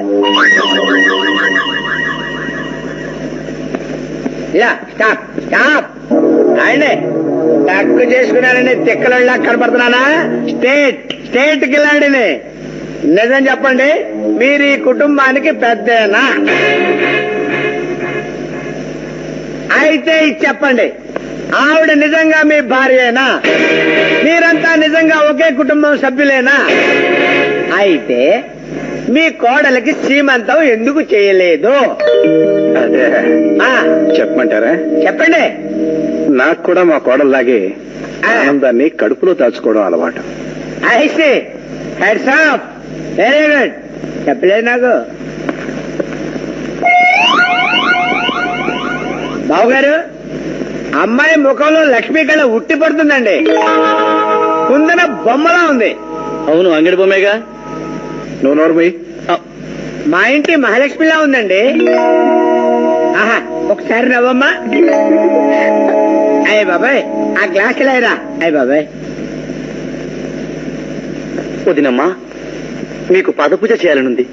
ఇలా స్టాప్ స్టాప్ ఆయనే తక్కువ చేసుకున్నానని తిక్కలలా కనపడుతున్నానా స్టేట్ స్టేట్ కిలాడిని నిజం చెప్పండి మీరు ఈ కుటుంబానికి పెద్దనా అయితే ఇది చెప్పండి ఆవిడ నిజంగా మీ భార్యేనా మీరంతా నిజంగా ఒకే కుటుంబం సభ్యులేనా అయితే మీ కోడలికి సీమంతం ఎందుకు చేయలేదు అదే ఆ, చెప్పమంటారా చెప్పండి నాకు కూడా మా కోడల్లాగే ఆ. ఆనందాన్ని కడుపులో దాచుకోవడం అలవాటు I see hats off very good చెప్పలేదు నాకు బాబు గారు అమ్మాయి ముఖంలో లక్ష్మీ కళ ఉట్టి పడుతుందండి కుందన బొమ్మలా ఉంది అవును అంగడి బొమ్మేగా నువ్వు నోర్మి మా ఇంటి మహాలక్ష్మిలా ఉందండి ఆహా ఒకసారి నవ్వమ్మా అయ్య బాబాయ్ ఆ గ్లాస్ లేరా అయ్య బాబాయ్ వదినమ్మా మీకు పదపూజ చేయాలనుంది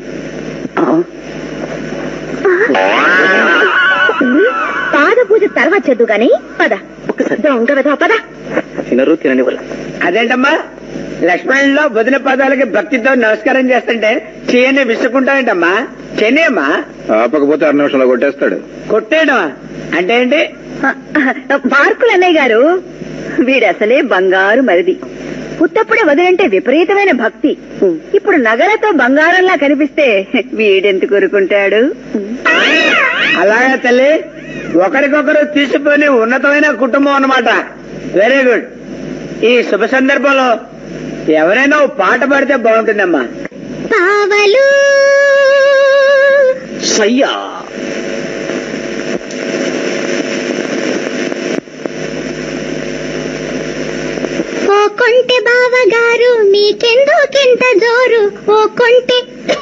పాద పూజ తర్వాత చేద్దు గాని పద దొంగ విధవ పద తినరు తినని వల్ల అదేంటమ్మా లక్ష్మణులో వదిన పదాలకి భక్తితో నమస్కారం చేస్తుంటే చేయని విసుకుంటావేంటమ్మా చెన్నమ్మా ఆపకపోతే అర నిమిషంలో కొట్టేస్తాడు కొట్టేయడమా అంటే ఏంటి మార్కులు అన్నయ్య గారు వీడసలే బంగారు మరిది పుత్తప్పుడే వదిలంటే విపరీతమైన భక్తి ఇప్పుడు నగలతో బంగారంలా కనిపిస్తే వీడెందుకు కోరుకుంటాడు అలాగే తల్లి ఒకరికొకరు తీసుకుని ఉన్నతమైన కుటుంబం అన్నమాట వెరీ గుడ్ ఈ శుభ సందర్భంలో ఎవరైనా ఓ పాట పాడితే బాగుంటుందమ్మా పావలు సయ్యా ఓ కొంటె బావగారు మీకెందుకెంత జోరు ఓ కొంటె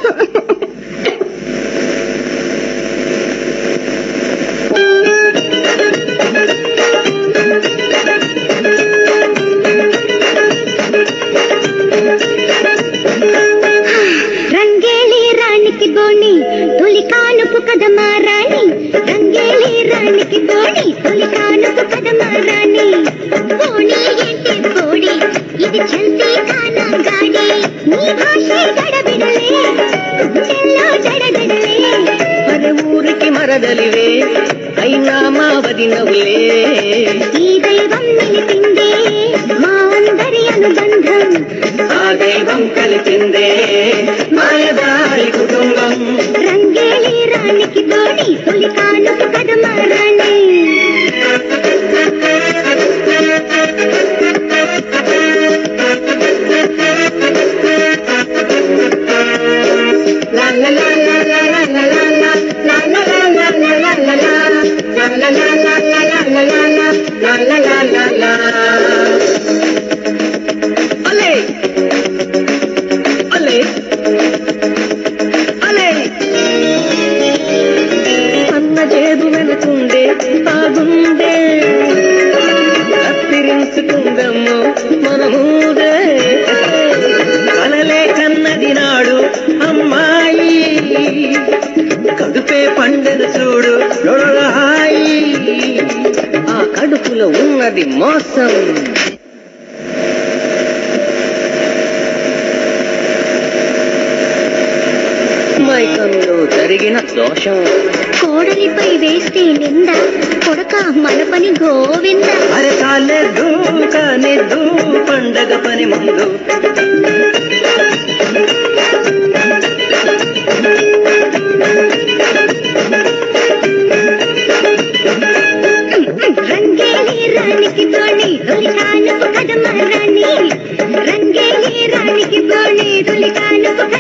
రంగేలి రాణికి బోణి తొలి కానుపు కదమా రాణి రంగేలి రాణికి బోణి తొలి కానుపు కదమా రాణి బోణి ఏంటి బోడి ఇది చల్తే కానా గాడి నీ భాషే గడబిడలే చెల్లో జడగడలే మన ఊరికి మరదలివే అయినా మా వదినవులే ఈ దైవం నిలిపిందే మా అందరి అనుబంధం ఆ దైవం కలిపిందే మాయదారి కుటుంబం రంగేలి రాణికి బోణి తొలి కానుపు కదమా రాణి అలే అలే అలే అన్న చేదు వెనుకుండే బాగుండే కత్తిరించుకుందమ్ము మనముదే కలలే కన్నది నాడు అమ్మాయి కడుపే పండెను చూడు లొడహాయి ఆ కడుపులో ఉన్నది మోసం మైకంలో జరిగిన దోషం కోడలిపై వేస్తే నింద కొడక మన పని గోవింద అరే కాలేదు కానిద్దు పండగ పని ముందు రంగేలి రాణికి బోణి తొలి కానుపు కదమ రాణి రంగేలి రాణికి బోణి తొలి కానుపు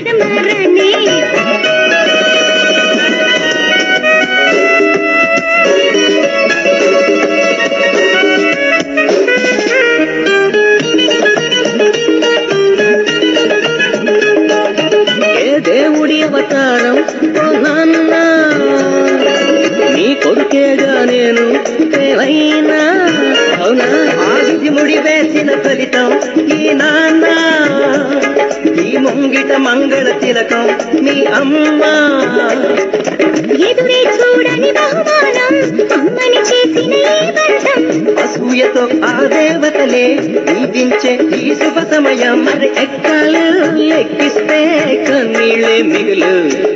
దేవుడి అవతారం ఓ నాన్న నీ కొడుకేగా నేను ఏమైనా అవునా ఆ విధి ముడి వేసిన ఫలితం ఈ నాన్న ఈ ముంగిట మంగళ తిలకం మీ అమ్మ ఎదురే చూడని బహుమానం అమ్మని చేసిన ఈ బంధం అసూయతో ఆ దేవతలే దీవించే ఈ శుభ సమయం మరి ఎక్కాలు ఎక్కిస్తే కన్నీళ్ళే మిగులు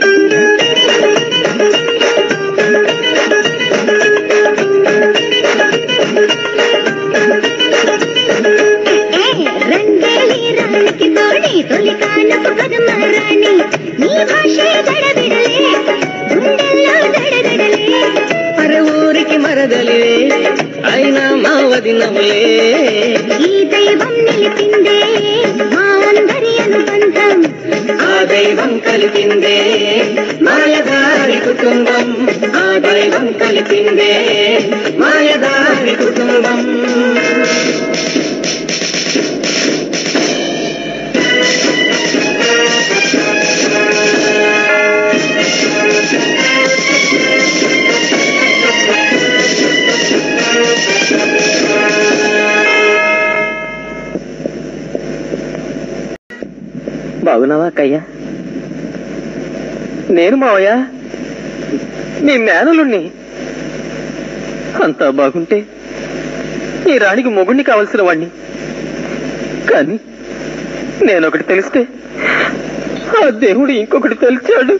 ఏ రంగేలి రాణికి తోడి తొలి కానుక పదమరాణి నీ భాషే గడబిడలే గుండెల్లో దడదడలే అరే ఊరికి మరదలే అయినా మా వదినములే ఈ దైవం నిలిపిందే మా అందరి అనుబంధం ఆ దైవం కలిపిందే మాయదారి కుటుంబం ఆ దైవం కలిపిందే మాయదారి కుటుంబం బాగున్నావా అక్కయ్య నేను మావయ్య నీ మేనలుణ్ణి అంతా బాగుంటే ఈ రాణికి మొగుణ్ణి కావలసిన వాణ్ణి కానీ నేనొకటి తెలిస్తే ఆ దేవుడు ఇంకొకటి తెలిసాడు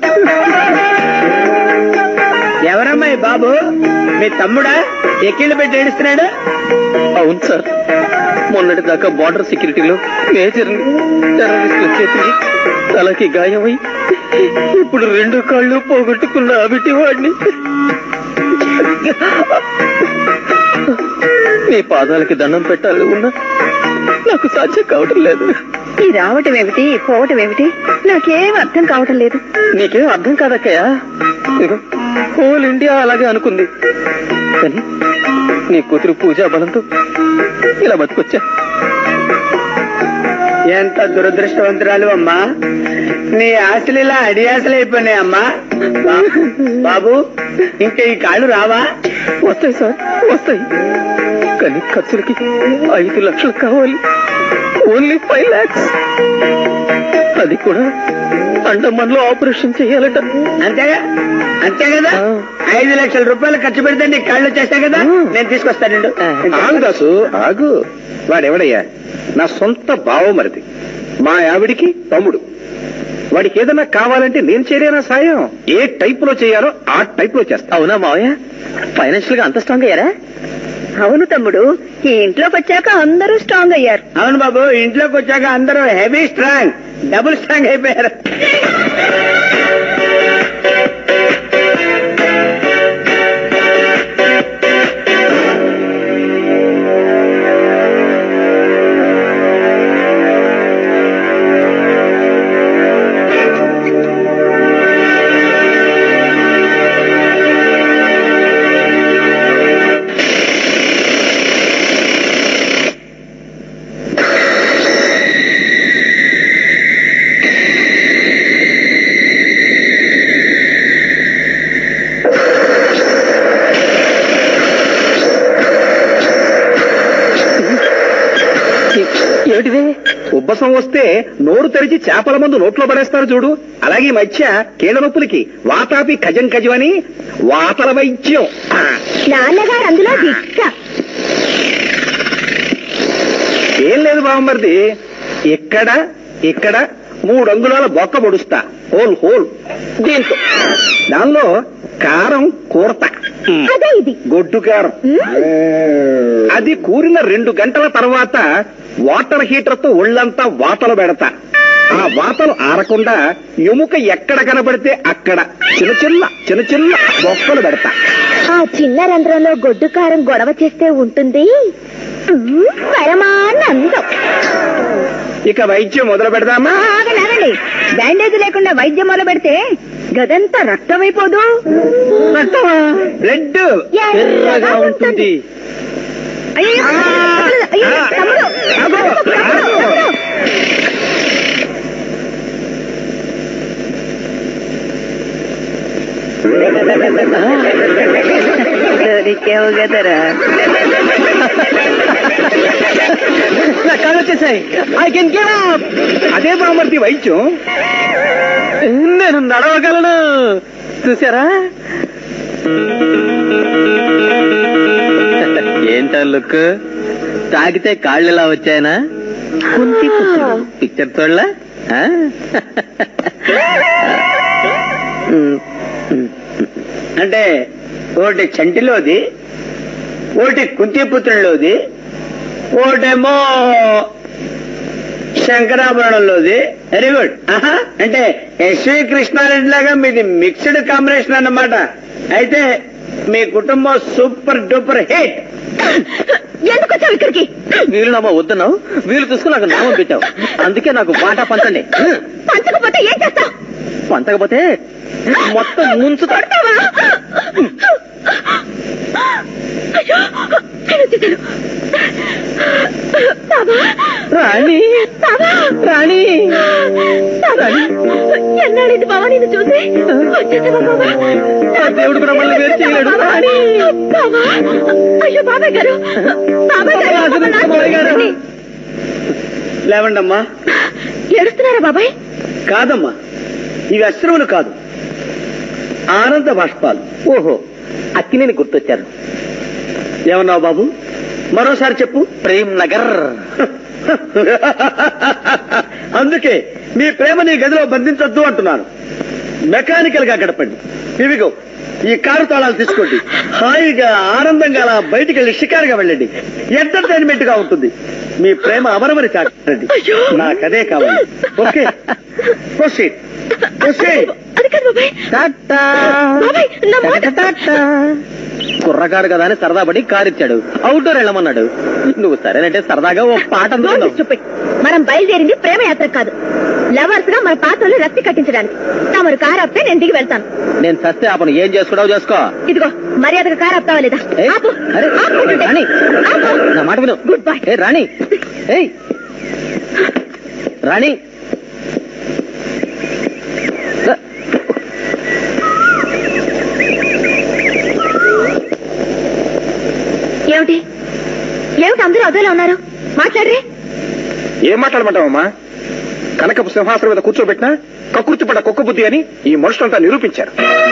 ఎవరమ్మా ఈ బాబు మీ తమ్ముడా ఎక్కిళ్ళు పెట్టి ఏడుస్తున్నాడు అవును సార్ మొన్నటి దాకా బార్డర్ సెక్యూరిటీలో మేజర్ టెర్రరిస్టుల చేతికి తలకి గాయమై ఇప్పుడు రెండు కాళ్ళు పోగొట్టుకున్న అవిటి వాడిని మీ పాదాలకి దండం పెట్టాలి ఉన్నా నాకు సాధ్యం కావటం లేదు ఈ రావటం ఏమిటి పోవటం ఏమిటి నాకేం అర్థం కావటం లేదు నీకేం అర్థం కాదక్కయ్యా ఇదిగో, హోల్ ఇండియా అలాగే అనుకుంది కానీ నీ కూతురు పూజా బలంతో ఇలా బతుకొచ్చా ఎంత దురదృష్టవంతురాలు అమ్మా నీ ఆశలు ఇలా అడియాసలు అయిపోయినాయి అమ్మా బా- బాబు ఇంకా ఈ కాళ్ళు రావా వస్తాయి సార్ వస్తాయి కానీ ఖర్చులకి ఐదు లక్షలు కావాలి ఓన్లీ ఫైవ్ లాక్స్ అది కూడా అండమాన్లో ఆపరేషన్ చేయాలట అంతేగా అంతే కదా ఆ. ఐదు లక్షల రూపాయలు ఖర్చు పెడితే నీ కాళ్ళు వచ్చేస్తాయి కదా ఆ. నేను తీసుకొస్తానండు ఆ. ఆగు దాసు ఆగు వాడెవడయ్యా నా సొంత బావమరిది మా ఆవిడికి తమ్ముడు వాడికి ఏదైనా కావాలంటే నేను చేయలేనా సాయం ఏ టైప్ లో చేయాలో ఆ టైప్ లో చేస్తా అవునా మావయ్య ఫైనాన్షియల్ గా అంత స్ట్రాంగ్ అయ్యారా అవును తమ్ముడు ఈ ఇంట్లోకి వచ్చాక అందరూ స్ట్రాంగ్ అయ్యారు అవును బాబు ఇంట్లోకి వచ్చాక అందరూ హెవీ స్ట్రాంగ్ డబుల్ స్ట్రాంగ్ అయిపోయారు ఏమిటిది ఉబ్బసం వస్తే నోరు తెరిచి చేపల మందు నోట్లో పడేస్తారు చూడు అలాగే ఈ మధ్య కీళ్ళ నొప్పులకి వాతాపి ఖజం ఖజం అని వాతల వైద్యం ఆ, నాన్నగారు అందులో దిక్క ఏం లేదు బామ్మర్ది ఇక్కడ ఇక్కడ మూడు అంగుళాల బొక్క పొడుస్తా హోల్ హోల్ దీంతో దానిలో కారం కూరత అదే ఇది గొడ్డు కారం అది కూరిన రెండు గంటల తర్వాత వాటర్ హీటర్ తో ఒళ్ళంతా వాతలు పెడతా ఆ వాతలు ఆరకుండా ఎముక ఎక్కడ కనబడితే అక్కడ చిన్న చిన్న చిన్న చిన్న బొక్కలు పెడతా ఆ చిన్న రంధ్రంలో గొడ్డు కారం గొడవ చేస్తే ఉంటుంది మ్మ్, పరమానందం ఇక వైద్యం మొదలు పెడదామా ఆగండి ఆగండి బ్యాండేజ్ లేకుండా వైద్యం మొదలు పెడితే గదంతా రక్తమైపోదు బ్లడ్ ఎర్రగా ఉంటుంది అయ్యో అయ్యో, తమ్ముడు తమ్ముడు, తమ్ముడు. దొరికావు కదరా నా కాళ్ళు వచ్చేసాయి ఐ కెన్ గివ్ అప్ అదే బామర్తి వైద్యం నేను నడవగలను చూసారా ఏంటో లుక్ తాగితే కాళ్ళు ఎలా వచ్చాయనా కుంతి పిక్చర్ చూడలా ఆ? ఉమ్, ఉమ్. అంటే ఒకటి చంటిలోది ఒకటి కుంతిపుత్రుల్లోది ఒకటేమో శంకరాభరణంలోది వెరీ గుడ్ ఆహా అంటే ఎస్వి కృష్ణారెడ్డి లాగా మీది మిక్స్డ్ కాంబినేషన్ అన్నమాట అయితే మీ కుటుంబం సూపర్ డూపర్ హిట్ ఎందుకు వచ్చావు ఇక్కడికి వీలు నామా వద్దన్నావు వీలు చూసుకుని నాకు నామం పెట్టావు అందుకే నాకు వాటా పంచండి పంచకపోతే ఏం చేస్తావు పంచకపోతే మొత్తం ముంచుతా కొడతావా అయ్యో నేను వచ్చేసాను బాబా రాణి బాబా రాణి బాబా ఎన్నాడైంది బాబా నిన్ను చూసి వచ్చేసావా బాబా ఆ దేవుడు కూడా మళ్ళీ వేరు చేయలేడు. రాణి. బాబా అయ్యో బాబాయ్ గారు బాబాయ్ గారు ఆశీర్వదించు బాబాయ్ గారు. లేవండమ్మా ఏడుస్తున్నారా బాబాయ్ కాదమ్మా ఇవి అశ్రములు కాదు ఆనంద బాష్పాలు ఓహో అక్కినేని గుర్తొచ్చారు ఏమన్నావు బాబు మరోసారి చెప్పు ప్రేమ్ నగర్ అందుకే మీ ప్రేమని గదిలో బంధించొద్దు అంటున్నాను మెకానికల్ గా గడపండి ఇవిగో ఈ కారు తాళాలు తీసుకోండి హాయిగా ఆనందంగా అలా బయటికి వెళ్ళి షికారుగా వెళ్ళండి ఎంటర్టైన్మెంట్ గా ఉంటుంది మీ ప్రేమ అమరమని చాటండి నాకదే కావాలి ఓకే ప్రొసీడ్ ప్రొసీడ్ అది కాదు బాబాయ్ టాటా. బాబాయ్ నా మాట టాటా. కుర్రగాడు కదా అని సరదా పడి కారు ఇచ్చాడు అవుట్డోర్ వెళ్ళమన్నాడు నువ్వు సరేనంటే సరదాగా ఓ పాట Don't be అందుకున్నావు stupid. మనం బయలుదేరింది ప్రేమ యాత్ర కాదు లవర్స్ గా మన పాత్రలు రక్తి కట్టించడానికి తమరు కారు ఆపితే నేను దిగి వెళ్తాను నేను సస్తే ఆపను ఏం చేసుకున్నావు చేసుకో ఇదిగో మర్యాదగా కారు ఆపుతావా లేదా ఏయ్, ఆపు. అరే, ఆపుకుంటుంటే. రాణి. ఆపు. నా మాట విను గుడ్ బై ఏ రాణి ఏయ్ రాణి రా. ఏమిటి ఏమిటి అందరూ అదోలా ఉన్నారు మాట్లాడరే ఏం మాట్లాడమంటావమ్మా కనకపు సింహాసనం మీద కూర్చోబెట్టినా కకృతి పడ్డ కుక్క బుద్ధి అని ఈ మనుషులంతా నిరూపించారు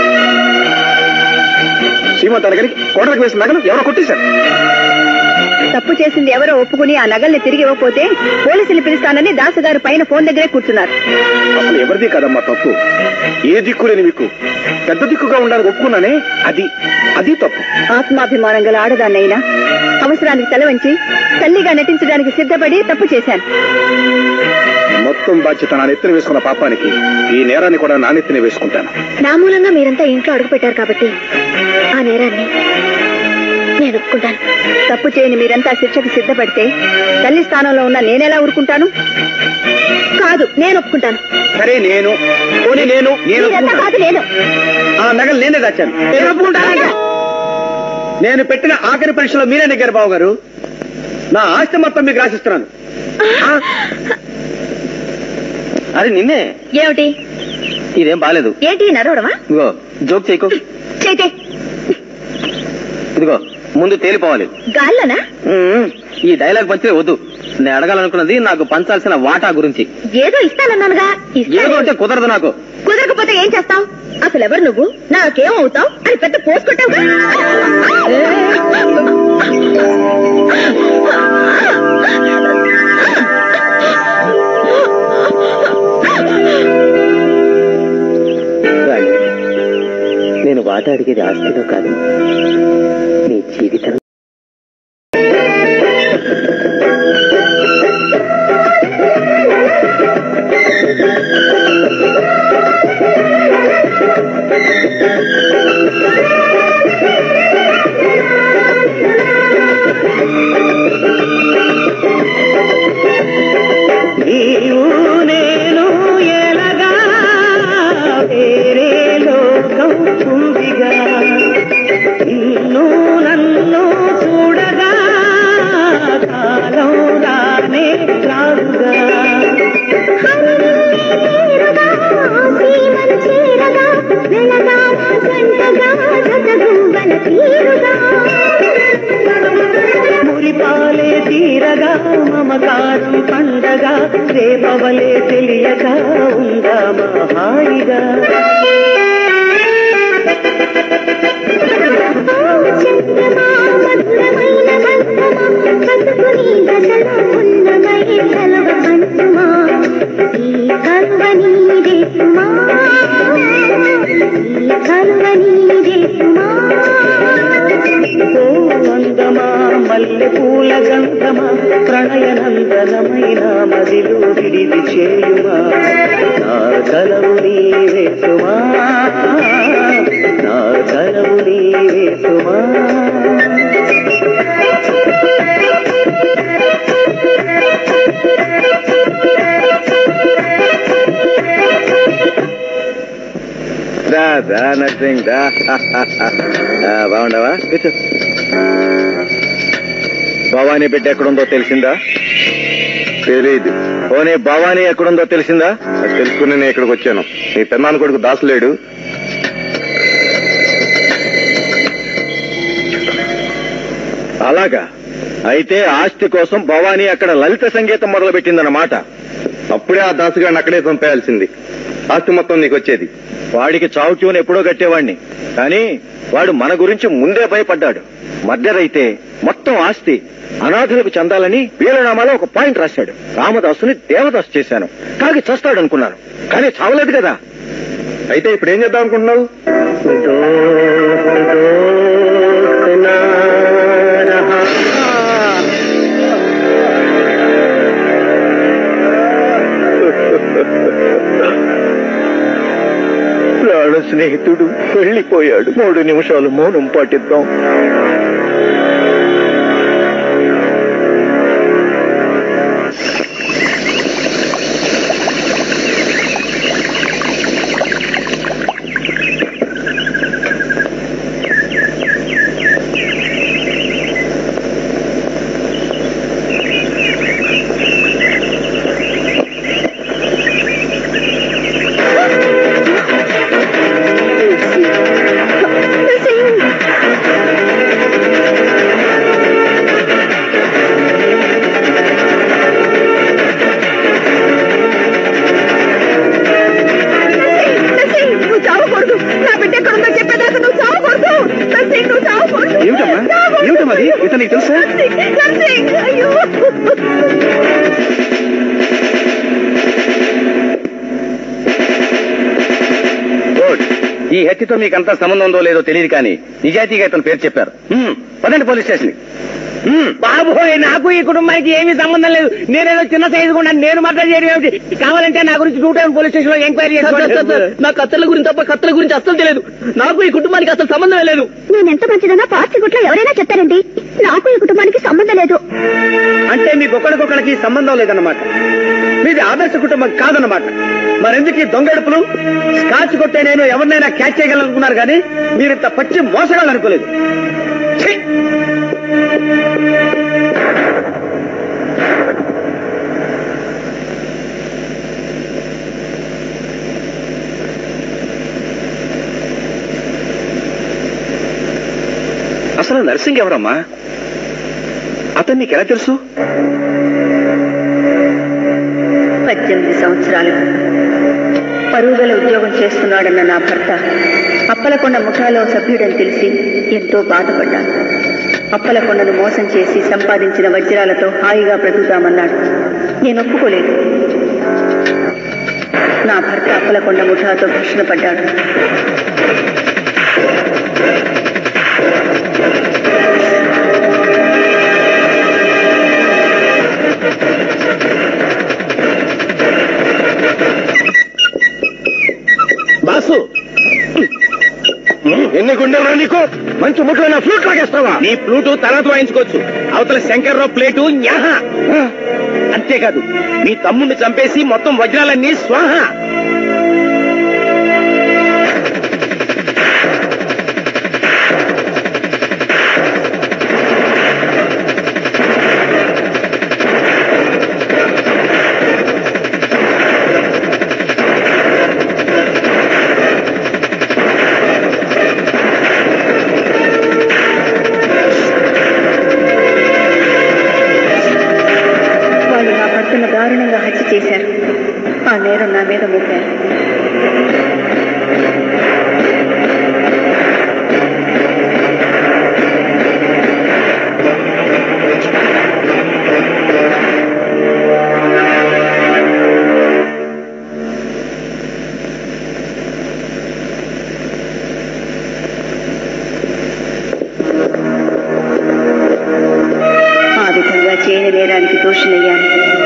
సీమంతాన్ని గనికి కోటలకు వేసిన నగలు ఎవరో కొట్టేశారు తప్పు చేసింది ఎవరో ఒప్పుకుని ఆ నగల్ని తిరిగి ఇవ్వకపోతే పోలీసులు పిలుస్తానని దాసుగారు పైన ఫోన్ దగ్గరే కూర్చున్నారు అసలు ఎవరిది కదమ్మా తప్పు ఏ దిక్కు లేని మీకు పెద్ద దిక్కుగా ఉండాలని ఒప్పుకున్నానే అది అది తప్పు ఆత్మాభిమానం గల ఆడదాన్నైనా అవసరానికి తలవంచి తల్లిగా నటించడానికి సిద్ధపడి తప్పు చేశాను మొత్తం బాధ్యత నా నెత్తిన వేసుకున్న పాపానికి ఈ నేరాన్ని కూడా నా నెత్తిన వేసుకుంటాను నా మూలంగా మీరంతా ఇంట్లో అడుగుపెట్టారు కాబట్టి ఆ నేరాన్ని నేను ఒప్పుకుంటాను తప్పు చేయని మీరంతా శిక్షకు సిద్ధపడితే తల్లి స్థానంలో ఉన్న నేనెలా ఊరుకుంటాను కాదు నేను ఒప్పుకుంటాను సరే నేను పోనీ నేను నేను మీరంతా ఒప్పుకుంటాను. కాదు నేను ఆ నగలు నేనే దాచాను నేను ఒప్పుకుంటాను. నేను పెట్టిన ఆఖరి పరీక్షలో మీరే నెగ్గారు బాబు గారు నా ఆస్తి మొత్తం మీకు రాసిస్తున్నాను అది నిన్నే ఏమిటి ఇదేం బాలేదు ఏంటి నడవడమా ఇదిగో జోక్ చేయకు చేతే ఇదిగో ముందు తేలిపోవాలి గాల్లోనా ఉమ్, ఈ డైలాగ్ పంచే వద్దు నేను అడగాలనుకున్నది నాకు పంచాల్సిన వాటా గురించి ఏదో ఇస్తానన్నానుగా ఏదో ఇస్తాను అంటే కుదరదు నాకు కుదరకపోతే ఏం చేస్తావు అసలు ఎవరు నువ్వు నాకేం అవుతావు అని పెద్ద పోసుకుంటావు రాణి, నేను వాటా అడిగేది ఆస్తిలో కాదు నీ జీవితం నీవు నేను ఎలగా వేరే లోకం ఉందిగా నిన్ను నన్ను చూడగా కాలం రానే రాదుగా చేరగా వెళదాం రేపవలే తెలియక ఉందామా హాయిగా చంద్రమా మధురమైన బంధమా కట్టుకుని దశలో ఉన్నమై కలవ పంచుమా ఈ కలువ నీదే సుమా ఈ కలువ నీదే సుమా ఓ అందమా మల్లె పూల గంధమా ప్రణయనందనమైన మదిలో విడిది చేయుమా నా కలవు నీవే సుమా నా కలవు నీవే సుమా దా దా నర్సింగ్ దా ఆ, బాగుండవా కూర్చో భవానీ బిడ్డ ఎక్కడుందో తెలిసిందా తెలియదు పోనీ భవానీ ఎక్కడుందో తెలిసిందా అది తెలుసుకుని నేను ఇక్కడికి వచ్చాను నీ పెన్నాన్న కొడుకు దాసలేడు అలాగా అయితే ఆస్తి కోసం భవానీ అక్కడ లలిత సంగీతం మొదలు పెట్టిందన్నమాట అప్పుడే ఆ దాసుగాడిని అక్కడే చంపేయాల్సింది ఆస్తి మొత్తం నీకు వచ్చేది వాడికి చావు ట్యూన్ ఎప్పుడో కట్టేవాణ్ణి కానీ వాడు మన గురించి ముందే భయపడ్డాడు మధ్యరైతే మొత్తం ఆస్తి అనాథులకు చెందాలని వీలనామాలో ఒక పాయింట్ రాశాడు రామదాసుని దేవదాసు చేశాను కాకి చస్తాడు అనుకున్నాను కానీ చావలేదు కదా అయితే ఇప్పుడు ఏం చేద్దాం అనుకుంటున్నావు ప్రాణ స్నేహితుడు వెళ్ళిపోయాడు మూడు నిమిషాలు మౌనం పాటిద్దాం నువ్వు చావకూడదు నా బిడ్డ ఎక్కడుందో చెప్పేదాకా నువ్వు చావకూడదు నర్సింగ్ నువ్వు చావకూడదు ఏమిటమ్మా? చావకూడదు. ఏమిటమ్మా అది? ఇతనికి తెలుసా? నర్సింగ్, నర్సింగ్, అయ్యో గుడ్ ఈ హత్యతో మీకంతా సంబంధం ఉందో లేదో తెలియదు కానీ నిజాయితీగా ఇతను పేరు చెప్పారు హ్మ్, పదండి పోలీస్ స్టేషన్ బాబోయ్ నాకు ఈ కుటుంబానికి ఏమీ సంబంధం లేదు నేనేదో చిన్న సైజు కూడా నేను మాత్రం చేయడం ఏమిటి కావాలంటే నా గురించి టూ టౌన్ పోలీస్ స్టేషన్ లో ఎంక్వైరీ చేసుకోండి నా కత్తెల గురించి తప్ప కత్తెల గురించి అస్సలు తెలియదు నాకు ఈ కుటుంబానికి అసలు సంబంధమే లేదు నేను ఎంత మంచిదన్నా పార్టీ గుట్లో ఎవరైనా చెప్పారండి నాకు ఈ కుటుంబానికి సంబంధం లేదు అంటే మీకు ఒకరికొకరికి సంబంధం లేదన్నమాట మీది ఆదర్శ కుటుంబం కాదన్నమాట మరెందుకు ఈ దొంగడుపులు స్కాచ్ కొట్టే నేను ఎవరినైనా క్యాచ్ చేయగలనుకున్నారు కానీ మీరింత పచ్చి మోసగాళ్ళు అనుకోలేదు ఛీ! అసలు నర్సింగ్ ఎవరమ్మా అతను నీకు ఎలా తెలుసు పద్దెనిమిది సంవత్సరాలు పరుగుల ఉద్యోగం చేస్తున్నాడన్న నా భర్త అప్పలకొండ ముఠాలో సభ్యుడని తెలిసి ఎంతో బాధపడ్డాను అప్పలకొండను మోసం చేసి సంపాదించిన వజ్రాలతో హాయిగా బ్రతుకుతామన్నాడు నేను ఒప్పుకోలేదు నా భర్త అప్పలకొండ ముఠాతో ఘర్షణ పడ్డాడు బాసు ఎన్ని గుండెలు నీకు మంచి ముట్లో నా ఫ్లూట్ లాగేస్తావా నీ ప్లూటు తర్వాత వాయించుకోవచ్చు అవతల శంకర్రావు ప్లేటు న్యాహ అంతేకాదు మీ తమ్ముడిని చంపేసి మొత్తం వజ్రాలన్నీ స్వాహ వాళ్ళు నా భర్తను దారుణంగా హత్య చేసి నేరం నా మీద మోపారు ఆ విధంగా చేయని నేరానికి దోషులయ్యాను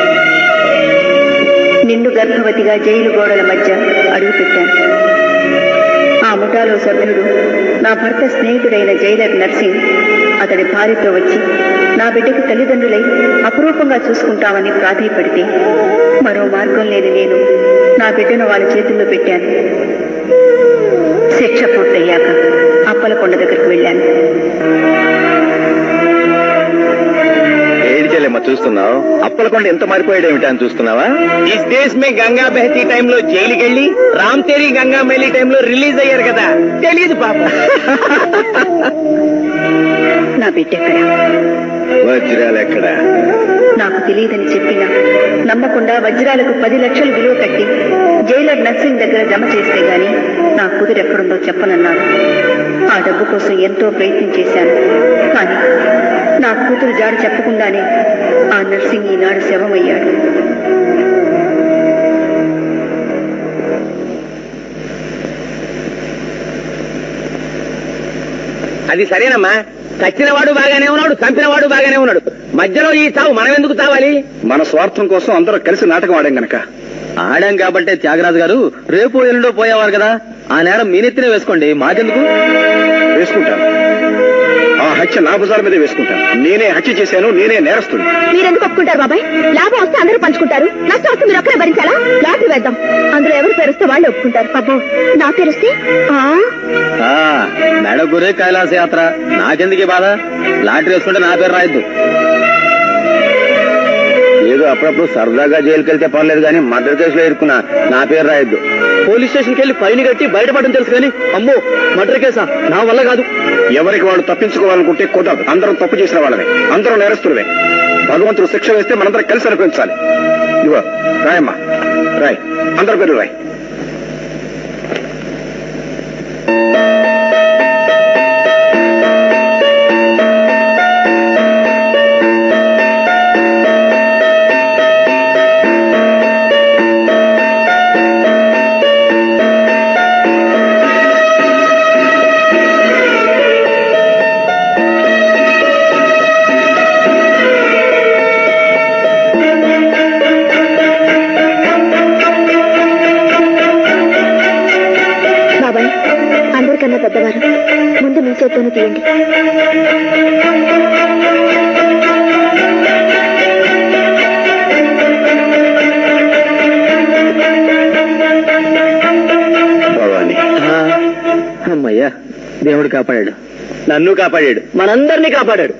నిండు గర్భవతిగా జైలు గోడల మధ్య అడుగుపెట్టాను ఆ ముఠాలో సభ్యుడు నా భర్త స్నేహితుడైన జైలర్ నర్సింగ్ అతడి భార్యతో వచ్చి నా బిడ్డకు తల్లిదండ్రులై అపురూపంగా చూసుకుంటామని ప్రాధేయపడితే మరో మార్గం లేని నేను నా బిడ్డను వాళ్ళ చేతుల్లో పెట్టాను శిక్ష పూర్తయ్యాక అప్పలకొండ దగ్గరికి వెళ్ళాను ఏడు చెల్లెమ్మ చూస్తున్నావు అప్పలకొండ ఎంత మారిపోయాడేమిటి అని చూస్తున్నావా ఇస్ దేశ్ మే గంగా బెహతీ టైంలో జైలుకి వెళ్ళి రామ్ తేరీ గంగా మేలీ టైంలో రిలీజ్ అయ్యారు కదా తెలియదు పాప నా బిడ్డ ఎక్కడా వజ్రాలు ఎక్కడ నాకు తెలియదని చెప్పినా నమ్మకుండా వజ్రాలకు పది లక్షలు విలువ కట్టి జైలర్ నర్సింగ్ దగ్గర జమ చేస్తే గాని నా కూతురు ఎక్కడుందో చెప్పనన్నాడు ఆ డబ్బు కోసం ఎంతో ప్రయత్నం చేశాను కానీ నా కూతురు జాడ చెప్పకుండానే ఆ నర్సింగ్ ఈనాడు శవమయ్యాడు అది సరేనమ్మా చచ్చినవాడు బాగానే ఉన్నాడు చంపినవాడు బాగానే ఉన్నాడు మధ్యలో ఈ చావు మనం ఎందుకు తావాలి మన స్వార్థం కోసం అందరూ కలిసి నాటకం ఆడాం గనక ఆడాం కాబట్టే త్యాగరాజు గారు రేపు ఎల్లుండో పోయేవారు కదా ఆ నేరం మీ నెత్తినే వేసుకోండి మాకెందుకు వేసుకుంటాను ఆ హత్య నా భుజాల మీద వేసుకుంటాను నేనే హత్య చేశాను నేనే నేరస్తుడు మీరెందుకు ఒప్పుకుంటారు బాబాయ్ లాభం వస్తే అందరూ పంచుకుంటారు నష్టం వస్తే మీరు ఒక్కరే భరించాలా లాటరీ వేద్దాం అందులో ఎవరు పేరుస్తే వాళ్ళు ఒప్పుకుంటారు అబ్బో నా పేరుస్తే ఆ ఆ మెడగురే కైలాస యాత్ర నాకెందుకు ఈ బాధ లాటరీ వేసుకుంటే నా పేరు రాయద్దు ఏదో అప్పుడప్పుడు సరదాగా జైలుకి వెళ్తే పర్లేదు కానీ మర్డర్ కేసులో ఇరుక్కున్నా నా పేరు రాయొద్దు పోలీస్ స్టేషన్కి వెళ్ళి ఫైన్ కట్టి బయటపడడం తెలుసు కానీ అమ్మో మర్డర్ కేసా నా వల్ల కాదు ఎవరికి వాళ్ళు తప్పించుకోవాలనుకుంటే కుదరదు అందరం తప్పు చేసిన వాళ్ళమే అందరం నేరస్తులవే భగవంతుడు శిక్ష వేస్తే మనందరం కలిసి అనుభవించాలి ఇదిగో రాయమ్మా రాయ్ అందరి పేరు రాయ్ బాబాయ్ అందరికన్నా పెద్దవారు ముందు మీ చేత్తోనే తీయండి భవాని ఆ, అమ్మయ్యా దేవుడు కాపాడాడు నన్ను కాపాడాడు మనందరినీ కాపాడాడు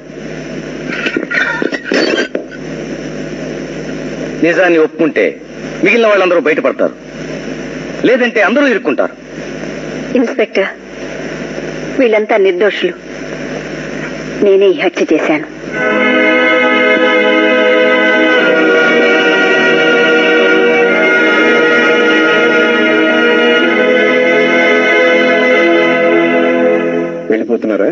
నిజాన్ని ఒప్పుకుంటే మిగిలిన వాళ్ళందరూ బయటపడతారు లేదంటే అందరూ ఇరుక్కుంటారు ఇన్స్పెక్టర్ వీళ్ళంతా నిర్దోషులు నేనే ఈ హత్య చేశాను వెళ్ళిపోతున్నారా